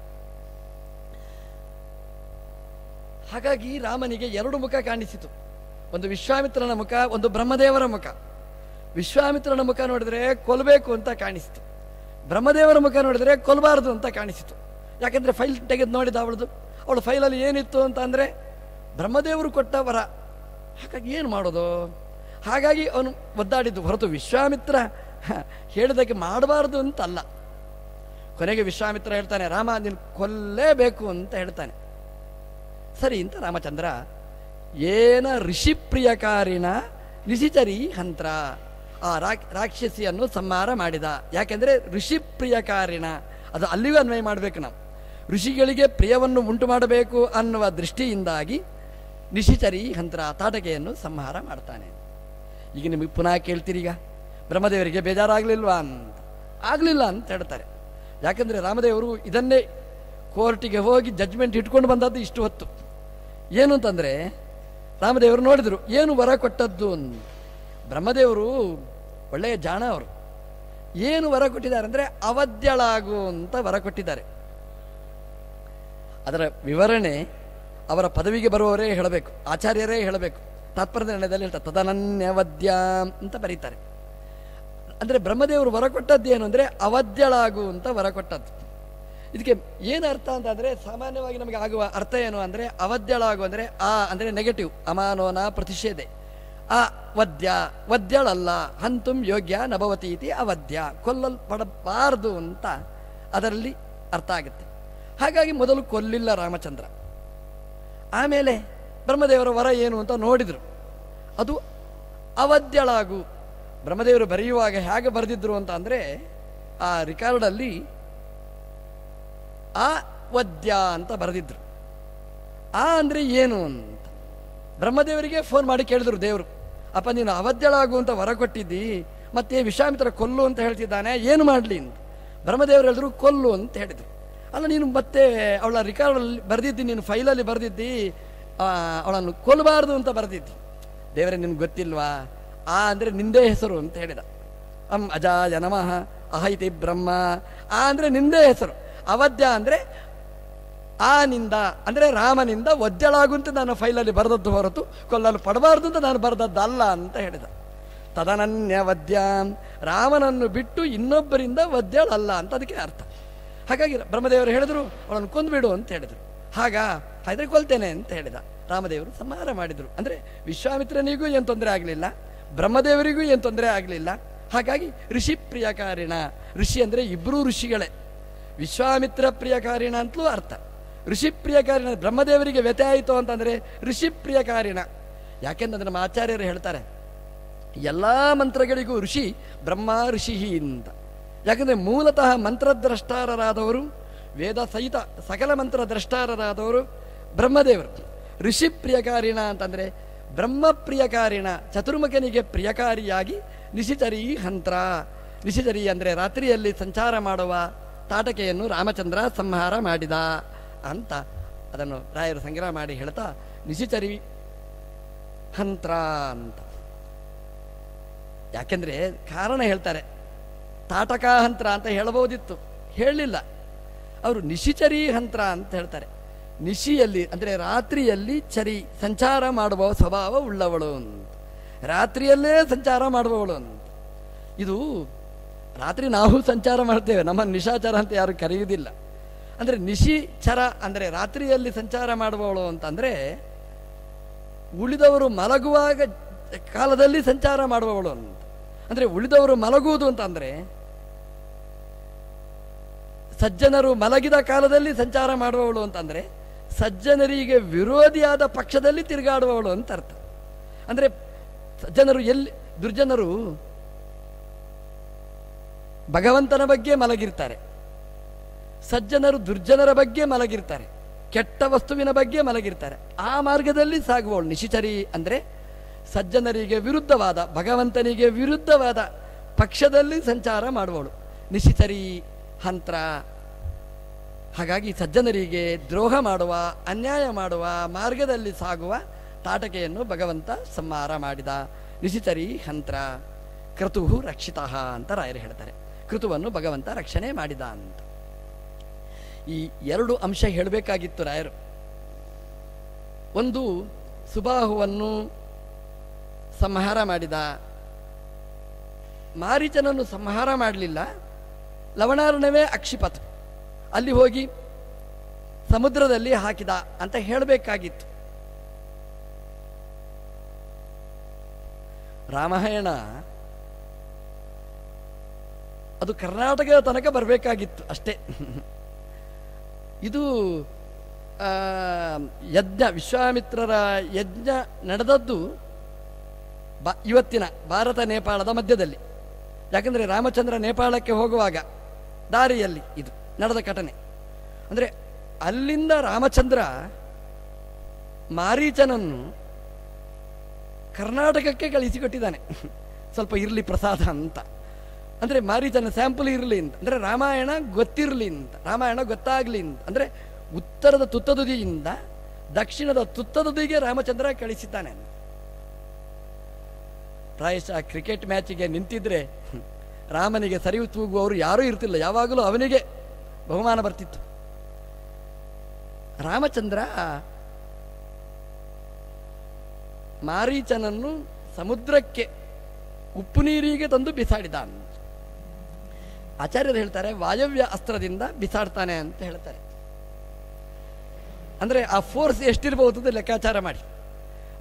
ಹಾಗಾಗಿ ರಾಮನಿಗೆ ಎರಡು ಮುಖ ಕಾಣಿಸಿತು ಒಂದು ವಿಶ್ವಾಮಿತ್ರನ ಮುಖ ಒಂದು ಬ್ರಹ್ಮದೇವರ ಮುಖ ವಿಶ್ವಾಮಿತ್ರನ ಮುಖ ನೋಡಿದ್ರೆ ಕೊಲ್ಲಬೇಕು ಅಂತ ಕಾಣಿಸಿತು ಬ್ರಹ್ಮದೇವರ ಮುಖ ನೋಡಿದ್ರೆ ಕೊಲ್ಲಬಾರದು ಅಂತ ಕಾಣಿಸಿತು ಯಾಕಂದ್ರೆ ಫೈಲ್ ತೆಗೆದು ನೋಡಿದ ಅವಳದು ಅವಳು ಫೈಲಲ್ಲಿ ಏನಿತ್ತು ಅಂತ ಅಂದರೆ ಬ್ರಹ್ಮದೇವರು ಕೊಟ್ಟ ವರ ಹಾಗಾಗಿ ಏನು ಮಾಡೋದು ಹಾಗಾಗಿ ಅವನು ಒದ್ದಾಡಿದ್ದು ಹೊರತು ವಿಶ್ವಾಮಿತ್ರ ಹ, ಹೇಳಿದಕ್ಕೆ ಮಾಡಬಾರ್ದು ಅಂತಲ್ಲ ಕೊನೆಗೆ ವಿಶ್ವಾಮಿತ್ರ ಹೇಳ್ತಾನೆ ರಾಮ ನೀನು ಕೊಲ್ಲೇಬೇಕು ಅಂತ ಹೇಳ್ತಾನೆ ಸರಿ ಅಂತ ರಾಮಚಂದ್ರ ಏನ ಋಷಿಪ್ರಿಯಕಾರಿಣ ನಿಶಿಚರಿ ಹಂತ್ರ ಆ ರಾಕ್ ರಾಕ್ಷಸಿಯನ್ನು ಸಂಹಾರ ಮಾಡಿದ ಯಾಕೆಂದರೆ ಋಷಿಪ್ರಿಯಕಾರಿಣ ಅದು ಅಲ್ಲಿಗೂ ಅನ್ವಯ ಮಾಡಬೇಕು ನಾವು ಋಷಿಗಳಿಗೆ ಪ್ರಿಯವನ್ನು ಉಂಟು ಮಾಡಬೇಕು ಅನ್ನುವ ದೃಷ್ಟಿಯಿಂದಾಗಿ ನಿಶಿಚರಿ ಹಂತ್ರ ತಾಟಕೆಯನ್ನು ಸಂಹಾರ ಮಾಡ್ತಾನೆ ಈಗ ನಿಮಗೆ ಪುನಃ ಕೇಳ್ತೀರೀಗ ಬ್ರಹ್ಮದೇವರಿಗೆ ಬೇಜಾರಾಗಲಿಲ್ವಾ ಅಂತ ಆಗಲಿಲ್ಲ ಅಂತ ಹೇಳ್ತಾರೆ ಯಾಕಂದರೆ ರಾಮದೇವರು ಇದನ್ನೇ ಕೋರ್ಟಿಗೆ ಹೋಗಿ ಜಡ್ಜ್ಮೆಂಟ್ ಇಟ್ಕೊಂಡು ಬಂದದ್ದು ಇಷ್ಟು ಹೊತ್ತು ಏನು ಅಂತಂದರೆ ರಾಮದೇವರು ನೋಡಿದರು ಏನು ವರ ಕೊಟ್ಟದ್ದು ಅಂತ ಬ್ರಹ್ಮದೇವರು ಒಳ್ಳೆಯ ಜಾಣ ಅವರು ಏನು ವರ ಕೊಟ್ಟಿದ್ದಾರೆ ಅಂದರೆ ಅವಧ್ಯಳಾಗು ಅಂತ ವರ ಕೊಟ್ಟಿದ್ದಾರೆ ಅದರ ವಿವರಣೆ ಅವರ ಪದವಿಗೆ ಬರುವವರೇ ಹೇಳಬೇಕು ಆಚಾರ್ಯರೇ ಹೇಳಬೇಕು ತಾತ್ಪರ್ಯ ನಿರ್ಣಯದಲ್ಲಿ ಹೇಳ್ತಾರೆ ತದನನ್ಯವದ್ಯ ಅಂತ ಬರೀತಾರೆ ಅಂದರೆ ಬ್ರಹ್ಮದೇವರು ವರ ಕೊಟ್ಟದ್ದು ಏನು ಅಂದರೆ ಅವಧ್ಯಳಾಗು ಅಂತ ವರ ಕೊಟ್ಟದ್ದು ಇದಕ್ಕೆ ಏನು ಅರ್ಥ ಅಂತಂದರೆ ಸಾಮಾನ್ಯವಾಗಿ ನಮಗೆ ಆಗುವ ಅರ್ಥ ಏನು ಅಂದರೆ ಅವಧ್ಯಳಾಗು ಅಂದರೆ ಆ ಅಂದರೆ ನೆಗೆಟಿವ್ ಅಮಾನೋನ ಪ್ರತಿಷೇಧೆ ಆ ವದ್ಯ ವದ್ಯಳಲ್ಲ ಹಂತುಂ ಯೋಗ್ಯ ನಭವತಿ ಇತಿ ಅವದ್ಯ ಕೊಲ್ಲಲ್ಪಡಬಾರದು ಅಂತ ಅದರಲ್ಲಿ ಅರ್ಥ ಆಗುತ್ತೆ ಹಾಗಾಗಿ ಮೊದಲು ಕೊಲ್ಲಿಲ್ಲ ರಾಮಚಂದ್ರ ಆಮೇಲೆ ಬ್ರಹ್ಮದೇವರ ವರ ಏನು ಅಂತ ನೋಡಿದರು ಅದು ಅವದ್ಯಳಾಗು ಬ್ರಹ್ಮದೇವರು ಬರೆಯುವಾಗ ಹೇಗೆ ಬರೆದಿದ್ರು ಅಂತ ಅಂದರೆ ಆ ರಿಕಾರ್ಡಲ್ಲಿ ಆ ವದ್ಯ ಅಂತ ಬರೆದಿದ್ರು ಆ ಅಂದರೆ ಏನು ಅಂತ ಬ್ರಹ್ಮದೇವರಿಗೆ ಫೋನ್ ಮಾಡಿ ಕೇಳಿದ್ರು ದೇವರು ಅಪ್ಪ ನೀನು ಅವಧ್ಯಳಾಗು ಅಂತ ವರ ಕೊಟ್ಟಿದ್ದಿ ಮತ್ತೆ ವಿಶ್ವಾಮಿತ್ರ ಕೊಲ್ಲು ಅಂತ ಹೇಳ್ತಿದ್ದಾನೆ ಏನು ಮಾಡಲಿ ಅಂತ ಬ್ರಹ್ಮದೇವರು ಹೇಳಿದ್ರು ಕೊಲ್ಲು ಅಂತ ಹೇಳಿದರು ಅಲ್ಲ ನೀನು ಮತ್ತೆ ಅವಳ ರಿಕಾರ್ಡಲ್ಲಿ ಬರೆದಿದ್ದಿ ನೀನು ಫೈಲಲ್ಲಿ ಬರೆದಿದ್ದಿ ಆ, ಅವಳನ್ನು ಕೊಲ್ಲಬಾರ್ದು ಅಂತ ಬರೆದಿದ್ದಿ ದೇವರೇ ನಿನ್ಗೆ ಗೊತ್ತಿಲ್ವಾ ಆ ಅಂದರೆ ನಿಂದೇ ಹೆಸರು ಅಂತ ಹೇಳಿದ ಅಂ ಅಜಾಯ ನಮಃ ಅಹೈತಿ ಬ್ರಹ್ಮ ಆ ಅಂದರೆ ನಿಂದೇ ಹೆಸರು ಅವಧ್ಯ ಅಂದರೆ ಆ ನಿಂದ ಅಂದರೆ ರಾಮನಿಂದ ಒದ್ದೆಳಾಗುಂತ ನಾನು ಫೈಲಲ್ಲಿ ಬರೆದದ್ದು ಹೊರತು ಕೊಲ್ಲಲು ಪಡಬಾರ್ದು ಅಂತ ನಾನು ಬರೆದದ್ದಲ್ಲ ಅಂತ ಹೇಳಿದ ತದನನ್ಯ ವದ್ಯಾಂ ರಾಮನನ್ನು ಬಿಟ್ಟು ಇನ್ನೊಬ್ಬರಿಂದ ಒದ್ದೆಳಲ್ಲ ಅಂತ ಅದಕ್ಕೆ ಅರ್ಥ ಹಾಗಾಗಿ ಬ್ರಹ್ಮದೇವರು ಹೇಳಿದರು ಅವಳನ್ನು ಕೊಂದುಬಿಡು ಅಂತ ಹೇಳಿದರು ಹಾಗ ಹಾಗಾದ್ರೆ ಕೊಲ್ತೇನೆ ಅಂತ ಹೇಳಿದ ರಾಮದೇವರು ಸಂಹಾರ ಮಾಡಿದರು ಅಂದರೆ ವಿಶ್ವಾಮಿತ್ರನಿಗೂ ಏನು ತೊಂದರೆ ಆಗಲಿಲ್ಲ ಬ್ರಹ್ಮದೇವರಿಗೂ ಏನು ತೊಂದರೆ ಆಗಲಿಲ್ಲ ಹಾಗಾಗಿ ಋಷಿ ಪ್ರಿಯಕಾರಿಣ ಋಷಿ ಅಂದರೆ ಇಬ್ಬರೂ ಋಷಿಗಳೇ ವಿಶ್ವಾಮಿತ್ರ ಪ್ರಿಯಕಾರಿಣ ಅಂತಲೂ ಅರ್ಥ ಋಷಿ ಪ್ರಿಯಕಾರಿಣ ಬ್ರಹ್ಮದೇವರಿಗೆ ವ್ಯತೆ ಆಯಿತು ಅಂತಂದರೆ ಋಷಿ ಪ್ರಿಯಕಾರಿಣ ಯಾಕೆಂದ್ರೆ ನಮ್ಮ ಆಚಾರ್ಯರು ಹೇಳ್ತಾರೆ ಎಲ್ಲ ಮಂತ್ರಗಳಿಗೂ ಋಷಿ ಬ್ರಹ್ಮ ಋಷಿ ಅಂತ ಯಾಕಂದರೆ ಮೂಲತಃ ಮಂತ್ರದ್ರಷ್ಟಾರರಾದವರು ವೇದ ಸಹಿತ ಸಕಲ ಮಂತ್ರ ದ್ರಷ್ಟಾರರಾದವರು ಬ್ರಹ್ಮದೇವರು ಋಷಿ ಪ್ರಿಯಕಾರಿಣ ಅಂತಂದರೆ ಬ್ರಹ್ಮ ಪ್ರಿಯಕಾರಿಣ ಚತುರ್ಮುಖನಿಗೆ ಪ್ರಿಯಕಾರಿಯಾಗಿ ನಿಶಿಚರಿ ಹಂತ್ರ ನಿಶಿಚರಿ ಅಂದರೆ ರಾತ್ರಿಯಲ್ಲಿ ಸಂಚಾರ ಮಾಡುವ ತಾಟಕೆಯನ್ನು ರಾಮಚಂದ್ರ ಸಂಹಾರ ಮಾಡಿದ ಅಂತ ಅದನ್ನು ರಾಯರು ಸಂಗ್ರಹ ಮಾಡಿ ಹೇಳ್ತಾ ನಿಶಿಚರಿ ಹಂತ್ರ ಅಂತ ಯಾಕೆಂದ್ರೆ ಕಾರಣ ಹೇಳ್ತಾರೆ ತಾಟಕ ಹಂತ್ರ ಅಂತ ಹೇಳಬಹುದಿತ್ತು ಹೇಳಲಿಲ್ಲ ಅವರು ನಿಶಿಚರಿ ಹಂತ್ರ ಅಂತ ಹೇಳ್ತಾರೆ ನಿಶಿಯಲ್ಲಿ ಅಂದರೆ ರಾತ್ರಿಯಲ್ಲಿ ಚರಿ ಸಂಚಾರ ಮಾಡುವ ಸ್ವಭಾವ ಉಳ್ಳವಳು ಅಂತ ರಾತ್ರಿಯಲ್ಲೇ ಸಂಚಾರ ಮಾಡುವವಳು ಅಂತ ಇದು ರಾತ್ರಿ ನಾವು ಸಂಚಾರ ಮಾಡ್ತೇವೆ ನಮ್ಮ ನಿಶಾಚರ ಅಂತ ಯಾರು ಕರೆಯುವುದಿಲ್ಲ ಅಂದರೆ ನಿಶಿಚರ ಅಂದರೆ ರಾತ್ರಿಯಲ್ಲಿ ಸಂಚಾರ ಮಾಡುವವಳು ಅಂತಂದರೆ ಉಳಿದವರು ಮಲಗುವಾಗ ಕಾಲದಲ್ಲಿ ಸಂಚಾರ ಮಾಡುವವಳು ಅಂತ ಅಂದರೆ ಉಳಿದವರು ಮಲಗುವುದು ಅಂತಂದರೆ ಸಜ್ಜನರು ಮಲಗಿದ ಕಾಲದಲ್ಲಿ ಸಂಚಾರ ಮಾಡುವವಳು ಅಂತಂದರೆ ಸಜ್ಜನರಿಗೆ ವಿರೋಧಿಯಾದ ಪಕ್ಷದಲ್ಲಿ ತಿರುಗಾಡುವವಳು ಅಂತ ಅರ್ಥ ಅಂದರೆ ಸಜ್ಜನರು ಎಲ್ಲಿ ದುರ್ಜನರು ಭಗವಂತನ ಬಗ್ಗೆ ಮಲಗಿರ್ತಾರೆ ಸಜ್ಜನರು ದುರ್ಜನರ ಬಗ್ಗೆ ಮಲಗಿರ್ತಾರೆ ಕೆಟ್ಟ ವಸ್ತುವಿನ ಬಗ್ಗೆ ಮಲಗಿರ್ತಾರೆ ಆ ಮಾರ್ಗದಲ್ಲಿ ಸಾಗುವವಳು ನಿಶಿಚರಿ ಅಂದರೆ ಸಜ್ಜನರಿಗೆ ವಿರುದ್ಧವಾದ ಭಗವಂತನಿಗೆ ವಿರುದ್ಧವಾದ ಪಕ್ಷದಲ್ಲಿ ಸಂಚಾರ ಮಾಡುವವಳು ನಿಶಿಚರಿ ಹಂತ್ರ ಹಾಗಾಗಿ ಸಜ್ಜನರಿಗೆ ದ್ರೋಹ ಮಾಡುವ ಅನ್ಯಾಯ ಮಾಡುವ ಮಾರ್ಗದಲ್ಲಿ ಸಾಗುವ ತಾಟಕೆಯನ್ನು ಭಗವಂತ ಸಂಹಾರ ಮಾಡಿದ ನಿಶಿಚರಿ ಹಂತ್ರ ಕ್ರತು ರಕ್ಷಿತ ಅಂತ ರಾಯರು ಹೇಳ್ತಾರೆ ಕೃತುವನ್ನು ಭಗವಂತ ರಕ್ಷಣೆ ಮಾಡಿದ ಅಂತ ಈ ಎರಡು ಅಂಶ ಹೇಳಬೇಕಾಗಿತ್ತು ರಾಯರು ಒಂದು ಸುಬಾಹುವನ್ನು ಸಂಹಾರ ಮಾಡಿದ ಮಾರೀಚನನ್ನು ಸಂಹಾರ ಮಾಡಲಿಲ್ಲ ಲವಣಾರ್ಣವೇ ಅಕ್ಷಿಪತ್ ಅಲ್ಲಿ ಹೋಗಿ ಸಮುದ್ರದಲ್ಲಿ ಹಾಕಿದ ಅಂತ ಹೇಳಬೇಕಾಗಿತ್ತು ರಾಮಾಯಣ ಅದು ಕರ್ನಾಟಕದ ತನಕ ಬರಬೇಕಾಗಿತ್ತು ಅಷ್ಟೇ ಇದು ಆ, ಯಜ್ಞ ವಿಶ್ವಾಮಿತ್ರರ ಯಜ್ಞ ನಡೆದದ್ದು ಬಾ ಇವತ್ತಿನ ಭಾರತ ನೇಪಾಳದ ಮಧ್ಯದಲ್ಲಿ ಯಾಕಂದರೆ ರಾಮಚಂದ್ರ ನೇಪಾಳಕ್ಕೆ ಹೋಗುವಾಗ ದಾರಿಯಲ್ಲಿ ಇದು ನಡೆದ ಘಟನೆ ಅಂದರೆ ಅಲ್ಲಿಂದ ರಾಮಚಂದ್ರ ಮಾರೀಚನನ್ನು ಕರ್ನಾಟಕಕ್ಕೆ ಕಳಿಸಿಕೊಟ್ಟಿದ್ದಾನೆ ಸ್ವಲ್ಪ ಇರಲಿ ಪ್ರಸಾದ ಅಂತ ಅಂದರೆ ಮಾರೀಚನ ಸ್ಯಾಂಪಲ್ ಇರಲಿ ಅಂತ ಅಂದರೆ ರಾಮಾಯಣ ಗೊತ್ತಿರಲಿ ಅಂತ ರಾಮಾಯಣ ಗೊತ್ತಾಗಲಿ ಅಂತ ಅಂದರೆ ಉತ್ತರದ ತುತ್ತದುದಿಯಿಂದ ದಕ್ಷಿಣದ ತುತ್ತದುದಿಗೆ ರಾಮಚಂದ್ರ ಕಳಿಸಿದ್ದಾನೆ ಪ್ರಾಯಶಃ ಕ್ರಿಕೆಟ್ ಮ್ಯಾಚಿಗೆ ನಿಂತಿದ್ರೆ ಹ್ಮ್, ರಾಮನಿಗೆ ಸರಿ ತೂಗುವವರು ಯಾರೂ ಇರ್ತಿಲ್ಲ ಯಾವಾಗಲೂ ಅವನಿಗೆ ಬಹುಮಾನ ಬರ್ತಿತ್ತು ರಾಮಚಂದ್ರ ಮಾರೀಚನನ್ನು ಸಮುದ್ರಕ್ಕೆ ಉಪ್ಪು ನೀರಿಗೆ ತಂದು ಬಿಸಾಡಿದ ಅಂತ. ಆಚಾರ್ಯರು ಹೇಳ್ತಾರೆ ವಾಯವ್ಯ ಅಸ್ತ್ರದಿಂದ ಬಿಸಾಡ್ತಾನೆ ಅಂತ ಹೇಳ್ತಾರೆ ಅಂದರೆ ಆ ಫೋರ್ಸ್ ಎಷ್ಟಿರಬಹುದು ಅಂತ ಲೆಕ್ಕಾಚಾರ ಮಾಡಿ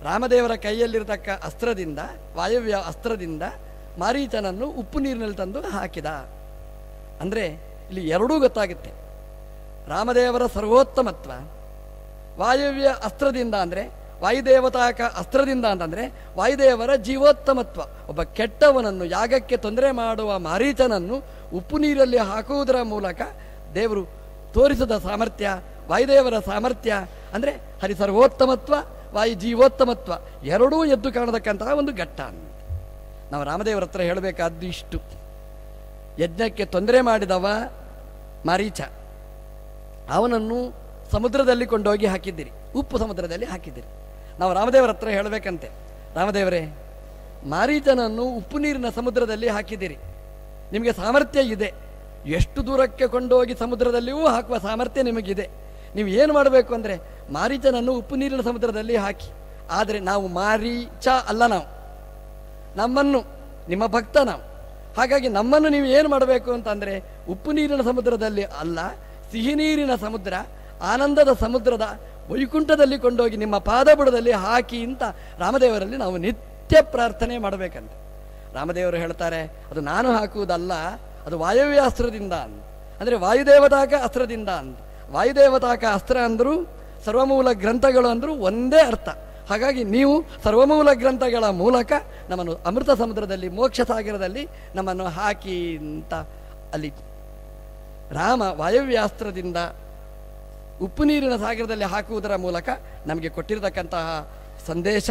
ರಾಮದೇವರ ಕೈಯಲ್ಲಿರತಕ್ಕ ಅಸ್ತ್ರದಿಂದ ವಾಯವ್ಯ ಅಸ್ತ್ರದಿಂದ ಮಾರೀಚನನ್ನು ಉಪ್ಪು ನೀರಿನಲ್ಲಿ ತಂದು ಹಾಕಿದ ಅಂದರೆ ಇಲ್ಲಿ ಎರಡೂ ಗೊತ್ತಾಗುತ್ತೆ ರಾಮದೇವರ ಸರ್ವೋತ್ತಮತ್ವ ವಾಯವ್ಯ ಅಸ್ತ್ರದಿಂದ ಅಂದರೆ ವಾಯುದೇವತಾಕ ಅಸ್ತ್ರದಿಂದ ಅಂತಂದರೆ ವಾಯುದೇವರ ಜೀವೋತ್ತಮತ್ವ ಒಬ್ಬ ಕೆಟ್ಟವನನ್ನು ಯಾಗಕ್ಕೆ ತೊಂದರೆ ಮಾಡುವ ಮಾರೀಚನನ್ನು ಉಪ್ಪು ನೀರಲ್ಲಿ ಹಾಕುವುದರ ಮೂಲಕ ದೇವರು ತೋರಿಸಿದ ಸಾಮರ್ಥ್ಯ ವಾಯುದೇವರ ಸಾಮರ್ಥ್ಯ ಅಂದರೆ ಹರಿ ಸರ್ವೋತ್ತಮತ್ವ ವಾಯು ಜೀವೋತ್ತಮತ್ವ ಎರಡೂ ಎದ್ದು ಕಾಣತಕ್ಕಂತಹ ಒಂದು ಘಟ್ಟ ಅಂತ ನಾವು ರಾಮದೇವರ ಹತ್ರ ಹೇಳಬೇಕಾದ್ದು ಇಷ್ಟು ಯಜ್ಞಕ್ಕೆ ತೊಂದರೆ ಮಾಡಿದವ ಮಾರೀಚ ಅವನನ್ನು ಸಮುದ್ರದಲ್ಲಿ ಕೊಂಡೋಗಿ ಹಾಕಿದ್ದೀರಿ ಉಪ್ಪು ಸಮುದ್ರದಲ್ಲಿ ಹಾಕಿದ್ದೀರಿ ನಾವು ರಾಮದೇವರ ಹತ್ರ ಹೇಳಬೇಕಂತೆ ರಾಮದೇವರೇ ಮಾರೀಚನನ್ನು ಉಪ್ಪು ನೀರಿನ ಸಮುದ್ರದಲ್ಲಿ ಹಾಕಿದ್ದೀರಿ ನಿಮಗೆ ಸಾಮರ್ಥ್ಯ ಇದೆ ಎಷ್ಟು ದೂರಕ್ಕೆ ಕೊಂಡೋಗಿ ಸಮುದ್ರದಲ್ಲಿಯೂ ಹಾಕುವ ಸಾಮರ್ಥ್ಯ ನಿಮಗಿದೆ ನೀವು ಏನು ಮಾಡಬೇಕು ಅಂದರೆ ಮಾರೀಚನನ್ನು ಉಪ್ಪು ನೀರಿನ ಸಮುದ್ರದಲ್ಲಿ ಹಾಕಿ ಆದರೆ ನಾವು ಮಾರೀಚ ಅಲ್ಲ ನಾವು ನಮ್ಮನ್ನು ನಿಮ್ಮ ಭಕ್ತ ನಾವು ಹಾಗಾಗಿ ನಮ್ಮನ್ನು ನೀವು ಏನು ಮಾಡಬೇಕು ಅಂತಂದರೆ ಉಪ್ಪು ನೀರಿನ ಸಮುದ್ರದಲ್ಲಿ ಅಲ್ಲ ಸಿಹಿ ನೀರಿನ ಸಮುದ್ರ ಆನಂದದ ಸಮುದ್ರದ ವೈಕುಂಠದಲ್ಲಿ ಕೊಂಡೋಗಿ ನಿಮ್ಮ ಪಾದಬುಡದಲ್ಲಿ ಹಾಕಿ ಅಂತ ರಾಮದೇವರಲ್ಲಿ ನಾವು ನಿತ್ಯ ಪ್ರಾರ್ಥನೆ ಮಾಡಬೇಕಂತ ರಾಮದೇವರು ಹೇಳ್ತಾರೆ ಅದು ನಾನು ಹಾಕುವುದಲ್ಲ ಅದು ವಾಯವ್ಯ ಅಸ್ತ್ರದಿಂದ ಅಂತ ಅಂದರೆ ವಾಯುದೇವತಾಕ ಅಸ್ತ್ರದಿಂದ ಅಂತ ವಾಯುದೇವತಾಕ ಅಸ್ತ್ರ ಅಂದರೂ ಸರ್ವಮೂಲ ಗ್ರಂಥಗಳು ಅಂದರೂ ಒಂದೇ ಅರ್ಥ ಹಾಗಾಗಿ ನೀವು ಸರ್ವಮೂಲ ಗ್ರಂಥಗಳ ಮೂಲಕ ನಮ್ಮನ್ನು ಅಮೃತ ಸಮುದ್ರದಲ್ಲಿ ಮೋಕ್ಷ ಸಾಗರದಲ್ಲಿ ನಮ್ಮನ್ನು ಹಾಕಿ ಅಂತ ಅಲ್ಲಿ ರಾಮ ವಾಯವ್ಯಾಸ್ತ್ರದಿಂದ ಉಪ್ಪು ನೀರಿನ ಸಾಗರದಲ್ಲಿ ಹಾಕುವುದರ ಮೂಲಕ ನಮಗೆ ಕೊಟ್ಟಿರತಕ್ಕಂತಹ ಸಂದೇಶ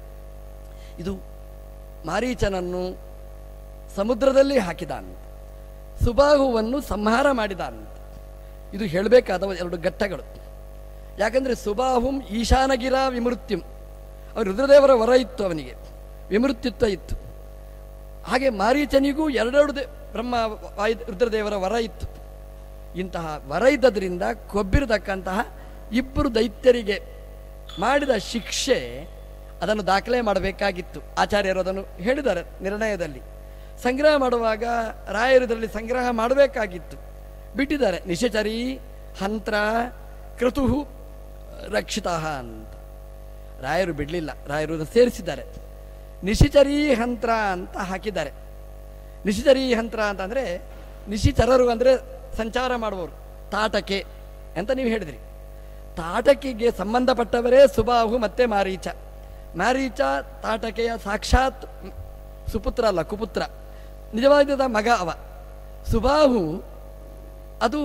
ಇದು ಮಾರೀಚನನ್ನು ಸಮುದ್ರದಲ್ಲಿ ಹಾಕಿದ ಅಂತ ಸುಬಾಹುವನ್ನು ಸಂಹಾರ ಮಾಡಿದ ಅಂತ ಇದು ಹೇಳಬೇಕಾದ ಎರಡು ಘಟ್ಟಗಳು ಯಾಕಂದರೆ ಸುಬಾಹುಂ ಈಶಾನಗಿರ ವಿಮೃತ್ಯುಂ ಅವರು ರುದ್ರದೇವರ ವರ ಇತ್ತು ಅವನಿಗೆ ವಿಮೃತ್ಯುತ್ವ ಇತ್ತು ಹಾಗೆ ಮಾರೀಚನಿಗೂ ಎರಡೆರಡು ದೇ ಬ್ರಹ್ಮ ವಾಯು ರುದ್ರದೇವರ ವರ ಇತ್ತು ಇಂತಹ ವರ ಇದ್ದದ್ರಿಂದ ಕೊಬ್ಬಿರತಕ್ಕಂತಹ ಇಬ್ಬರು ದೈತ್ಯರಿಗೆ ಮಾಡಿದ ಶಿಕ್ಷೆ ಅದನ್ನು ದಾಖಲೆ ಮಾಡಬೇಕಾಗಿತ್ತು ಆಚಾರ್ಯರು ಅದನ್ನು ಹೇಳಿದ್ದಾರೆ ನಿರ್ಣಯದಲ್ಲಿ ಸಂಗ್ರಹ ಮಾಡುವಾಗ ರಾಯರು ಇದರಲ್ಲಿ ಸಂಗ್ರಹ ಮಾಡಬೇಕಾಗಿತ್ತು ಬಿಟ್ಟಿದ್ದಾರೆ ನಿಶಚರಿ ಹಂತ್ರ ಕ್ರತುಹು ರಕ್ಷಿತ ಅಂತ ರಾಯರು ಬಿಡಲಿಲ್ಲ ರಾಯರು ಅದನ್ನು ಸೇರಿಸಿದ್ದಾರೆ ನಿಶಿಚರಿ ಹಂತ್ರ ಅಂತ ಹಾಕಿದ್ದಾರೆ ನಿಶಿಚರಿ ಹಂತ್ರ ಅಂತಂದರೆ ನಿಶಿಚರರು ಅಂದರೆ ಸಂಚಾರ ಮಾಡುವವರು ತಾಟಕೆ ಅಂತ ನೀವು ಹೇಳಿದ್ರಿ ತಾಟಕಿಗೆ ಸಂಬಂಧಪಟ್ಟವರೇ ಸುಬಾಹು ಮತ್ತೆ ಮಾರೀಚ ಮಾರೀಚ ತಾಟಕೆಯ ಸಾಕ್ಷಾತ್ ಸುಪುತ್ರ ಅಲ್ಲ ಕುಪುತ್ರ ನಿಜವಾದ ಮಗ ಅವ ಸುಬಾಹು ಅದು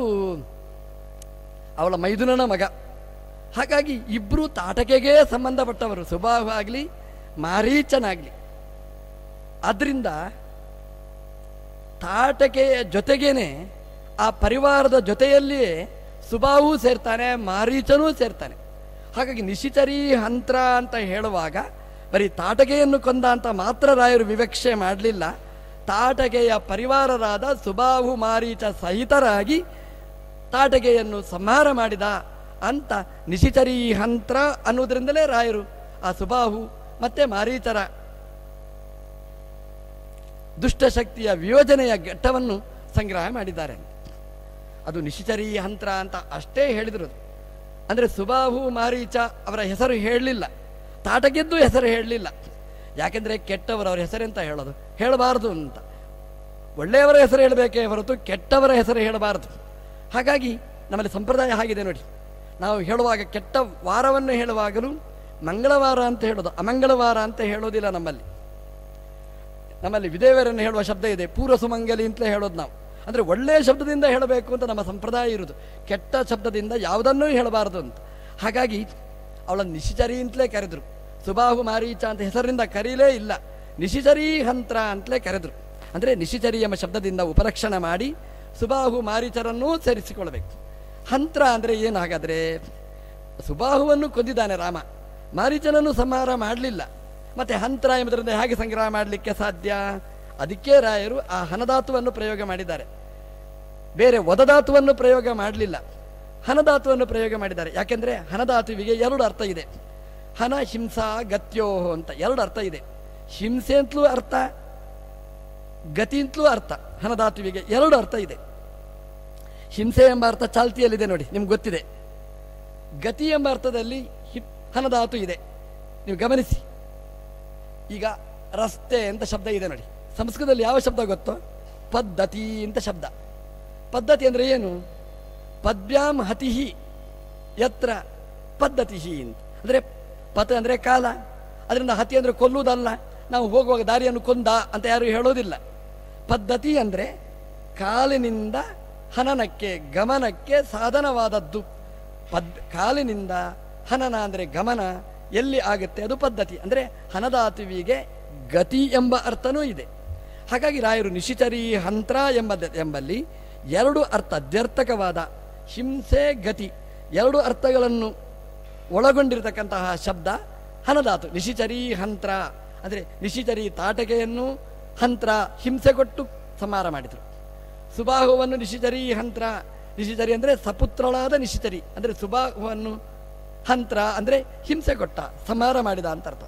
ಅವಳ ಮೈದುನನ ಮಗ ಹಾಗಾಗಿ ಇಬ್ಬರು ತಾಟಕೆಗೆ ಸಂಬಂಧಪಟ್ಟವರು ಸುಬಾಹು ಆಗಲಿ ಮಾರೀಚನಾಗಲಿ ಆದ್ದರಿಂದ ತಾಟಕೆಯ ಜೊತೆಗೇನೆ ಆ ಪರಿವಾರದ ಜೊತೆಯಲ್ಲಿಯೇ ಸುಬಾಹು ಸೇರ್ತಾನೆ ಮಾರೀಚನೂ ಸೇರ್ತಾನೆ ಹಾಗಾಗಿ ನಿಶಿಚರಿ ಹಂತ್ರ ಅಂತ ಹೇಳುವಾಗ ಬರೀ ತಾಟಕೆಯನ್ನು ಕೊಂದ ಅಂತ ಮಾತ್ರ ರಾಯರು ವಿವಕ್ಷೆ ಮಾಡಲಿಲ್ಲ ತಾಟಕೆಯ ಪರಿವಾರರಾದ ಸುಬಾಹು ಮಾರೀಚ ಸಹಿತರಾಗಿ ತಾಟಕೆಯನ್ನು ಸಂಹಾರ ಮಾಡಿದ ಅಂತ ನಿಶಿಚರಿ ಹಂತ್ರ ಅನ್ನೋದ್ರಿಂದಲೇ ರಾಯರು ಆ ಸುಬಾಹು ಮತ್ತೆ ಮಾರೀಚರ ದುಷ್ಟಶಕ್ತಿಯ ವಿಯೋಜನೆಯ ಘಟ್ಟವನ್ನು ಸಂಗ್ರಹ ಮಾಡಿದ್ದಾರೆ ಅದು ನಿಶಿಚರಿ ಹಂತ್ರ ಅಂತ ಅಷ್ಟೇ ಹೇಳಿದರು ಅಂದರೆ ಸುಬಾಹು ಮಾರೀಚ ಅವರ ಹೆಸರು ಹೇಳಲಿಲ್ಲ ತಾಟಗೆದ್ದು ಹೆಸರು ಹೇಳಲಿಲ್ಲ ಯಾಕೆಂದರೆ ಕೆಟ್ಟವರು ಅವರ ಹೆಸರೆಂತ ಹೇಳೋದು ಹೇಳಬಾರದು ಅಂತ ಒಳ್ಳೆಯವರ ಹೆಸರು ಹೇಳಬೇಕೇ ಹೊರತು ಕೆಟ್ಟವರ ಹೆಸರು ಹೇಳಬಾರದು ಹಾಗಾಗಿ ನಮ್ಮಲ್ಲಿ ಸಂಪ್ರದಾಯ ಆಗಿದೆ ನೋಡಿ ನಾವು ಹೇಳುವಾಗ ಕೆಟ್ಟ ವಾರವನ್ನು ಹೇಳುವಾಗಲೂ ಮಂಗಳವಾರ ಅಂತ ಹೇಳೋದು ಅಮಂಗಳವಾರ ಅಂತ ಹೇಳೋದಿಲ್ಲ ನಮ್ಮಲ್ಲಿ ನಮ್ಮಲ್ಲಿ ವಿದೇವರನ್ನು ಹೇಳುವ ಶಬ್ದ ಇದೆ ಪೂರ್ವ ಸುಮಂಗಲಿ ಅಂತಲೇ ಹೇಳೋದು ನಾವು ಅಂದರೆ ಒಳ್ಳೆಯ ಶಬ್ದದಿಂದ ಹೇಳಬೇಕು ಅಂತ ನಮ್ಮ ಸಂಪ್ರದಾಯ ಇರುವುದು ಕೆಟ್ಟ ಶಬ್ದದಿಂದ ಯಾವುದನ್ನೂ ಹೇಳಬಾರದು ಅಂತ ಹಾಗಾಗಿ ಅವಳನ್ನು ನಿಶಿಚರಿ ಅಂತಲೇ ಕರೆದರು ಸುಬಾಹು ಮಾರೀಚ ಅಂತ ಹೆಸರಿನಿಂದ ಕರೀಲೇ ಇಲ್ಲ ನಿಶಿಚರಿ ಹಂತ್ರ ಅಂತಲೇ ಕರೆದರು ಅಂದರೆ ನಿಶಿಚರಿ ಎಂಬ ಶಬ್ದದಿಂದ ಉಪಲಕ್ಷಣ ಮಾಡಿ ಸುಬಾಹು ಮಾರೀಚರನ್ನೂ ಸೇರಿಸಿಕೊಳ್ಬೇಕು ಹಂತ್ರ ಅಂದರೆ ಏನು ಹಾಗಾದರೆ ಸುಬಾಹುವನ್ನು ಕೊಂದಿದ್ದಾನೆ ರಾಮ ಮಾರೀಚನನ್ನು ಸಂಹಾರ ಮಾಡಲಿಲ್ಲ ಮತ್ತೆ ಹಂತ್ರ ಎಂಬುದರಿಂದ ಹೇಗೆ ಸಂಗ್ರಹ ಮಾಡಲಿಕ್ಕೆ ಸಾಧ್ಯ ಅದಕ್ಕೆ ರಾಯರು ಆ ಹನಧಾತುವನ್ನು ಪ್ರಯೋಗ ಮಾಡಿದ್ದಾರೆ ಬೇರೆ ಒದಧಾತುವನ್ನು ಪ್ರಯೋಗ ಮಾಡಲಿಲ್ಲ ಹನಧಾತುವನ್ನು ಪ್ರಯೋಗ ಮಾಡಿದ್ದಾರೆ ಯಾಕೆಂದರೆ ಹನಧಾತುವಿಗೆ ಎರಡು ಅರ್ಥ ಇದೆ ಹನ ಹಿಂಸಾ ಗತ್ಯೋಹೋ ಅಂತ ಎರಡು ಅರ್ಥ ಇದೆ ಹಿಂಸೆ ಅಂತಲೂ ಅರ್ಥ ಗತಿ ಅಂತಲೂ ಅರ್ಥ ಹನಧಾತುವಿಗೆ ಎರಡು ಅರ್ಥ ಇದೆ ಹಿಂಸೆ ಎಂಬ ಅರ್ಥ ಚಾಲ್ತಿಯಲ್ಲಿದೆ ನೋಡಿ ನಿಮ್ಗೆ ಗೊತ್ತಿದೆ ಗತಿ ಎಂಬ ಅರ್ಥದಲ್ಲಿ ಹಿ ಹನಧಾತು ಇದೆ ನೀವು ಗಮನಿಸಿ ಈಗ ರಸ್ತೆ ಅಂತ ಶಬ್ದ ಇದೆ ನೋಡಿ ಸಂಸ್ಕೃತದಲ್ಲಿ ಯಾವ ಶಬ್ದ ಗೊತ್ತೋ ಪದ್ಧತಿ ಅಂತ ಶಬ್ದ ಪದ್ಧತಿ ಅಂದರೆ ಏನು ಪದ್ಭ್ಯಾಂ ಹತಿಹಿ ಯತ್ರ ಪದ್ಧತಿ ಅಂತ ಅಂದರೆ ಪಥ ಅಂದರೆ ಕಾಲ ಅದರಿಂದ ಹತಿ ಅಂದರೆ ಕೊಲ್ಲುವುದಲ್ಲ ನಾವು ಹೋಗುವಾಗ ದಾರಿಯನ್ನು ಕೊಂದ ಅಂತ ಯಾರು ಹೇಳೋದಿಲ್ಲ ಪದ್ಧತಿ ಅಂದರೆ ಕಾಲಿನಿಂದ ಹನನಕ್ಕೆ ಗಮನಕ್ಕೆ ಸಾಧನವಾದದ್ದು ಪದ್ ಕಾಲಿನಿಂದ ಹನನ ಅಂದರೆ ಗಮನ ಎಲ್ಲಿ ಆಗುತ್ತೆ ಅದು ಪದ್ಧತಿ ಅಂದರೆ ಹನದಾತುವಿಗೆ ಗತಿ ಎಂಬ ಅರ್ಥನೂ ಇದೆ ಹಾಗಾಗಿ ರಾಯರು ನಿಶಿಚರಿ ಹಂತ್ರ ಎಂಬ ಎಂಬಲ್ಲಿ ಎರಡು ಅರ್ಥ ಅಧ್ಯರ್ಥಕವಾದ ಹಿಂಸೆ ಗತಿ ಎರಡು ಅರ್ಥಗಳನ್ನು ಒಳಗೊಂಡಿರತಕ್ಕಂತಹ ಶಬ್ದ ಹನದಾತು ನಿಶಿಚರಿ ಹಂತ್ರ ಅಂದರೆ ನಿಶಿಚರಿ ತಾಟಕೆಯನ್ನು ಹಂತ್ರ ಹಿಂಸೆ ಕೊಟ್ಟು ಸಂಹಾರ ಮಾಡಿದರು ಸುಬಾಹುವನ್ನು ನಿಶಿಚರಿ ಹಂತ್ರ ನಿಶಿಚರಿ ಅಂದರೆ ಸಪುತ್ರಳಾದ ನಿಶಿಚರಿ ಅಂದರೆ ಸುಬಾಹುವನ್ನು ಹಂತ್ರ ಅಂದರೆ ಹಿಂಸೆ ಕೊಟ್ಟ ಸಂಹಾರ ಮಾಡಿದ ಅಂತ ಅರ್ಥ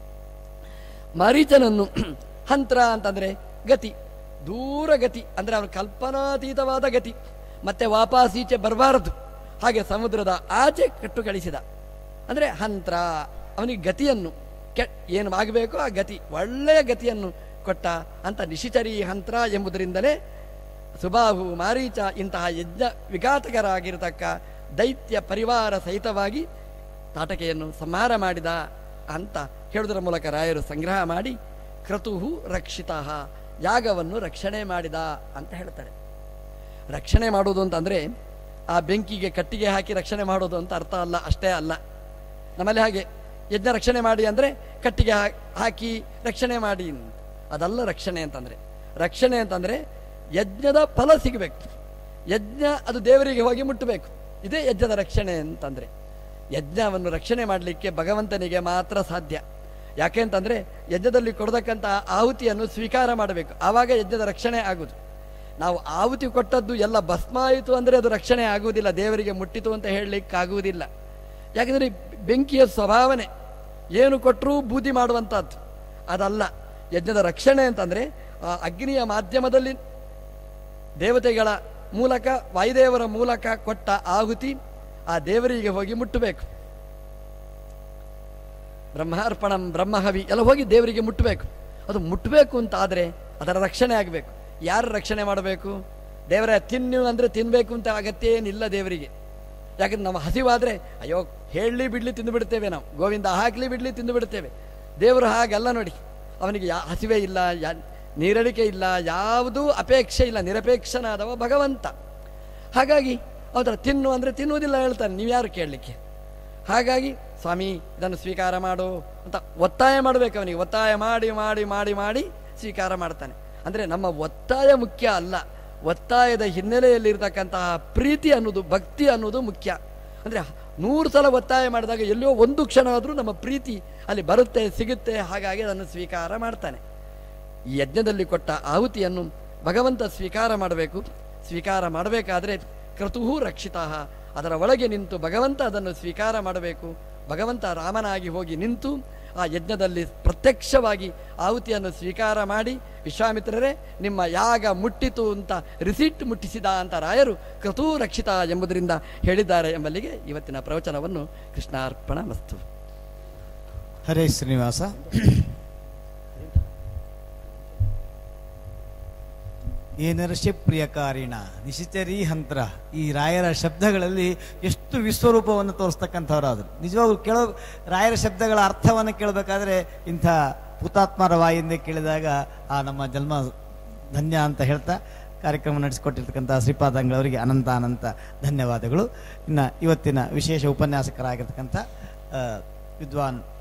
ಮಾರೀಚನನ್ನು ಹಂತ್ರ ಅಂತಂದರೆ ಗತಿ ದೂರ ಗತಿ ಅಂದರೆ ಅವನ ಕಲ್ಪನಾತೀತವಾದ ಗತಿ ಮತ್ತೆ ವಾಪಸ್ ಈಚೆ ಬರಬಾರದು ಹಾಗೆ ಸಮುದ್ರದ ಆಚೆ ಕಟ್ಟು ಕಳಿಸಿದ ಅಂದರೆ ಹಂತ್ರ ಅವನಿಗೆ ಗತಿಯನ್ನು ಕೆ ಏನು ಆಗಬೇಕೋ ಆ ಗತಿ ಒಳ್ಳೆಯ ಗತಿಯನ್ನು ಕೊಟ್ಟ ಅಂತ ನಿಶಿಚರಿ ಹಂತ್ರ ಎಂಬುದರಿಂದಲೇ ಸುಬಾಹು ಮಾರೀಚ ಇಂತಹ ಯಜ್ಞ ವಿಘಾತಕರಾಗಿರತಕ್ಕ ದೈತ್ಯ ಪರಿವಾರ ಸಹಿತವಾಗಿ ತಾಟಕೆಯನ್ನು ಸಂಹಾರ ಮಾಡಿದ ಅಂತ ಹೇಳುವುದರ ಮೂಲಕ ರಾಯರು ಸಂಗ್ರಹ ಮಾಡಿ ಕ್ರತುಹು ರಕ್ಷಿತ ಯಾಗವನ್ನು ರಕ್ಷಣೆ ಮಾಡಿದ ಅಂತ ಹೇಳ್ತಾರೆ ರಕ್ಷಣೆ ಮಾಡೋದು ಅಂತಂದರೆ ಆ ಬೆಂಕಿಗೆ ಕಟ್ಟಿಗೆ ಹಾಕಿ ರಕ್ಷಣೆ ಮಾಡೋದು ಅಂತ ಅರ್ಥ ಅಲ್ಲ ಅಷ್ಟೇ ಅಲ್ಲ ನಮ್ಮಲ್ಲಿ ಹಾಗೆ ಯಜ್ಞ ರಕ್ಷಣೆ ಮಾಡಿ ಅಂದರೆ ಕಟ್ಟಿಗೆ ಹಾ- ಹಾಕಿ ರಕ್ಷಣೆ ಮಾಡಿ ಅಂತ. ಅದಲ್ಲ ರಕ್ಷಣೆ ಅಂತಂದರೆ ರಕ್ಷಣೆ ಅಂತಂದರೆ ಯಜ್ಞದ ಫಲ ಸಿಗಬೇಕು ಯಜ್ಞ ಅದು ದೇವರಿಗೆ ಹೋಗಿ ಮುಟ್ಟಬೇಕು ಇದೇ ಯಜ್ಞದ ರಕ್ಷಣೆ ಅಂತಂದರೆ ಯಜ್ಞವನ್ನು ರಕ್ಷಣೆ ಮಾಡಲಿಕ್ಕೆ ಭಗವಂತನಿಗೆ ಮಾತ್ರ ಸಾಧ್ಯ ಯಾಕೆ ಅಂತಂದರೆ ಯಜ್ಞದಲ್ಲಿ ಕೊಡತಕ್ಕಂಥ ಆಹುತಿಯನ್ನು ಸ್ವೀಕಾರ ಮಾಡಬೇಕು ಆವಾಗ ಯಜ್ಞದ ರಕ್ಷಣೆ ಆಗುವುದು ನಾವು ಆಹುತಿ ಕೊಟ್ಟದ್ದು ಎಲ್ಲ ಭಸ್ಮ ಆಯಿತು ಅಂದರೆ ಅದು ರಕ್ಷಣೆ ಆಗುವುದಿಲ್ಲ ದೇವರಿಗೆ ಮುಟ್ಟಿತು ಅಂತ ಹೇಳಲಿಕ್ಕಾಗುವುದಿಲ್ಲ ಯಾಕೆಂದರೆ ಬೆಂಕಿಯ ಸ್ವಭಾವನೆ ಏನು ಕೊಟ್ಟರೂ ಬೂದಿ ಮಾಡುವಂಥದ್ದು ಅದಲ್ಲ ಯಜ್ಞದ ರಕ್ಷಣೆ ಅಂತಂದರೆ ಆ ಅಗ್ನಿಯ ಮಾಧ್ಯಮದಲ್ಲಿ ದೇವತೆಗಳ ಮೂಲಕ ವಾಯುದೇವರ ಮೂಲಕ ಕೊಟ್ಟ ಆಹುತಿ ಆ ದೇವರಿಗೆ ಹೋಗಿ ಮುಟ್ಟಬೇಕು ಬ್ರಹ್ಮಾರ್ಪಣಂ ಬ್ರಹ್ಮಹವಿ ಎಲ್ಲ ಹೋಗಿ ದೇವರಿಗೆ ಮುಟ್ಟಬೇಕು ಅದು ಮುಟ್ಟಬೇಕು ಅಂತ ಆದರೆ ಅದರ ರಕ್ಷಣೆ ಆಗಬೇಕು ಯಾರು ರಕ್ಷಣೆ ಮಾಡಬೇಕು ದೇವರ ತಿನ್ನು ಅಂದರೆ ತಿನ್ನಬೇಕು ಅಂತ ಅಗತ್ಯ ಏನಿಲ್ಲ ದೇವರಿಗೆ ಯಾಕಂದ್ರೆ ನಾವು ಹಸಿವಾದರೆ ಅಯ್ಯೋ ಹೇಳಲಿ ಬಿಡಲಿ ತಿಂದು ಬಿಡ್ತೇವೆ ನಾವು ಗೋವಿಂದ ಹಾಕಲಿ ಬಿಡಲಿ ತಿಂದು ಬಿಡ್ತೇವೆ ದೇವರು ಹಾಗಲ್ಲ ನೋಡಿ ಅವನಿಗೆ ಯಾ ಹಸಿವೆ ಇಲ್ಲ ಯಾ ನೀರಡಿಕೆ ಇಲ್ಲ ಯಾವುದೂ ಅಪೇಕ್ಷೆ ಇಲ್ಲ ನಿರಪೇಕ್ಷನಾದವ ಭಗವಂತ ಹಾಗಾಗಿ ಅವರ ತಿನ್ನು ಅಂದರೆ ತಿನ್ನುವುದಿಲ್ಲ ಹೇಳ್ತಾನೆ ನೀವು ಯಾರು ಕೇಳಲಿಕ್ಕೆ ಹಾಗಾಗಿ ಸ್ವಾಮಿ ಇದನ್ನು ಸ್ವೀಕಾರ ಮಾಡು ಅಂತ ಒತ್ತಾಯ ಮಾಡಬೇಕು ಅವನಿಗೆ ಒತ್ತಾಯ ಮಾಡಿ ಮಾಡಿ ಮಾಡಿ ಮಾಡಿ ಸ್ವೀಕಾರ ಮಾಡ್ತಾನೆ ಅಂದರೆ ನಮ್ಮ ಒತ್ತಾಯ ಮುಖ್ಯ ಅಲ್ಲ ಒತ್ತಾಯದ ಹಿನ್ನೆಲೆಯಲ್ಲಿರ್ತಕ್ಕಂತಹ ಪ್ರೀತಿ ಅನ್ನೋದು ಭಕ್ತಿ ಅನ್ನೋದು ಮುಖ್ಯ ಅಂದರೆ ನೂರು ಸಲ ಒತ್ತಾಯ ಮಾಡಿದಾಗ ಎಲ್ಲೋ ಒಂದು ಕ್ಷಣ ಆದರೂ ನಮ್ಮ ಪ್ರೀತಿ ಅಲ್ಲಿ ಬರುತ್ತೆ ಸಿಗುತ್ತೆ ಹಾಗಾಗಿ ಅದನ್ನು ಸ್ವೀಕಾರ ಮಾಡ್ತಾನೆ ಈ ಯಜ್ಞದಲ್ಲಿ ಕೊಟ್ಟ ಆಹುತಿಯನ್ನು ಭಗವಂತ ಸ್ವೀಕಾರ ಮಾಡಬೇಕು ಸ್ವೀಕಾರ ಮಾಡಬೇಕಾದ್ರೆ ಕ್ರತುಹು ರಕ್ಷಿತ ಅದರ ಒಳಗೆ ನಿಂತು ಭಗವಂತ ಅದನ್ನು ಸ್ವೀಕಾರ ಮಾಡಬೇಕು ಭಗವಂತ ರಾಮನಾಗಿ ಹೋಗಿ ನಿಂತು ಆ ಯಜ್ಞದಲ್ಲಿ ಪ್ರತ್ಯಕ್ಷವಾಗಿ ಆಹುತಿಯನ್ನು ಸ್ವೀಕಾರ ಮಾಡಿ ವಿಶ್ವಾಮಿತ್ರರೇ ನಿಮ್ಮ ಯಾಗ ಮುಟ್ಟಿತು ಅಂತ ರಿಸೀಟ್ ಮುಟ್ಟಿಸಿದ ಅಂತ ರಾಯರು ಕ್ರತೂ ರಕ್ಷಿತ ಎಂಬುದರಿಂದ ಹೇಳಿದ್ದಾರೆ ಎಂಬಲ್ಲಿಗೆ ಇವತ್ತಿನ ಪ್ರವಚನವನ್ನು ಕೃಷ್ಣಾರ್ಪಣ ಮಸ್ತು ಹರೇ ಶ್ರೀನಿವಾಸ ಏನರಶೆ ಪ್ರಿಯಕಾರಿಣ ನಿಶಿಚರಿ ಹಂತ್ರ ಈ ರಾಯರ ಶಬ್ದಗಳಲ್ಲಿ ಎಷ್ಟು ವಿಶ್ವರೂಪವನ್ನು ತೋರಿಸ್ತಕ್ಕಂಥವರಾದರು ನಿಜವಾಗ್ಲೂ ಕೇಳೋ ರಾಯರ ಶಬ್ದಗಳ ಅರ್ಥವನ್ನು ಕೇಳಬೇಕಾದ್ರೆ ಇಂಥ ಹುತಾತ್ಮರ ವಾಯಿಂದ ಕೇಳಿದಾಗ ಆ ನಮ್ಮ ಜನ್ಮ ಧನ್ಯ ಅಂತ ಹೇಳ್ತಾ ಕಾರ್ಯಕ್ರಮ ನಡೆಸಿಕೊಟ್ಟಿರ್ತಕ್ಕಂಥ ಶ್ರೀಪಾದಂಗಳವರಿಗೆ ಅನಂತ ಅನಂತ ಧನ್ಯವಾದಗಳು ಇನ್ನು ಇವತ್ತಿನ ವಿಶೇಷ ಉಪನ್ಯಾಸಕರಾಗಿರ್ತಕ್ಕಂಥ ಆ, ವಿದ್ವಾನ್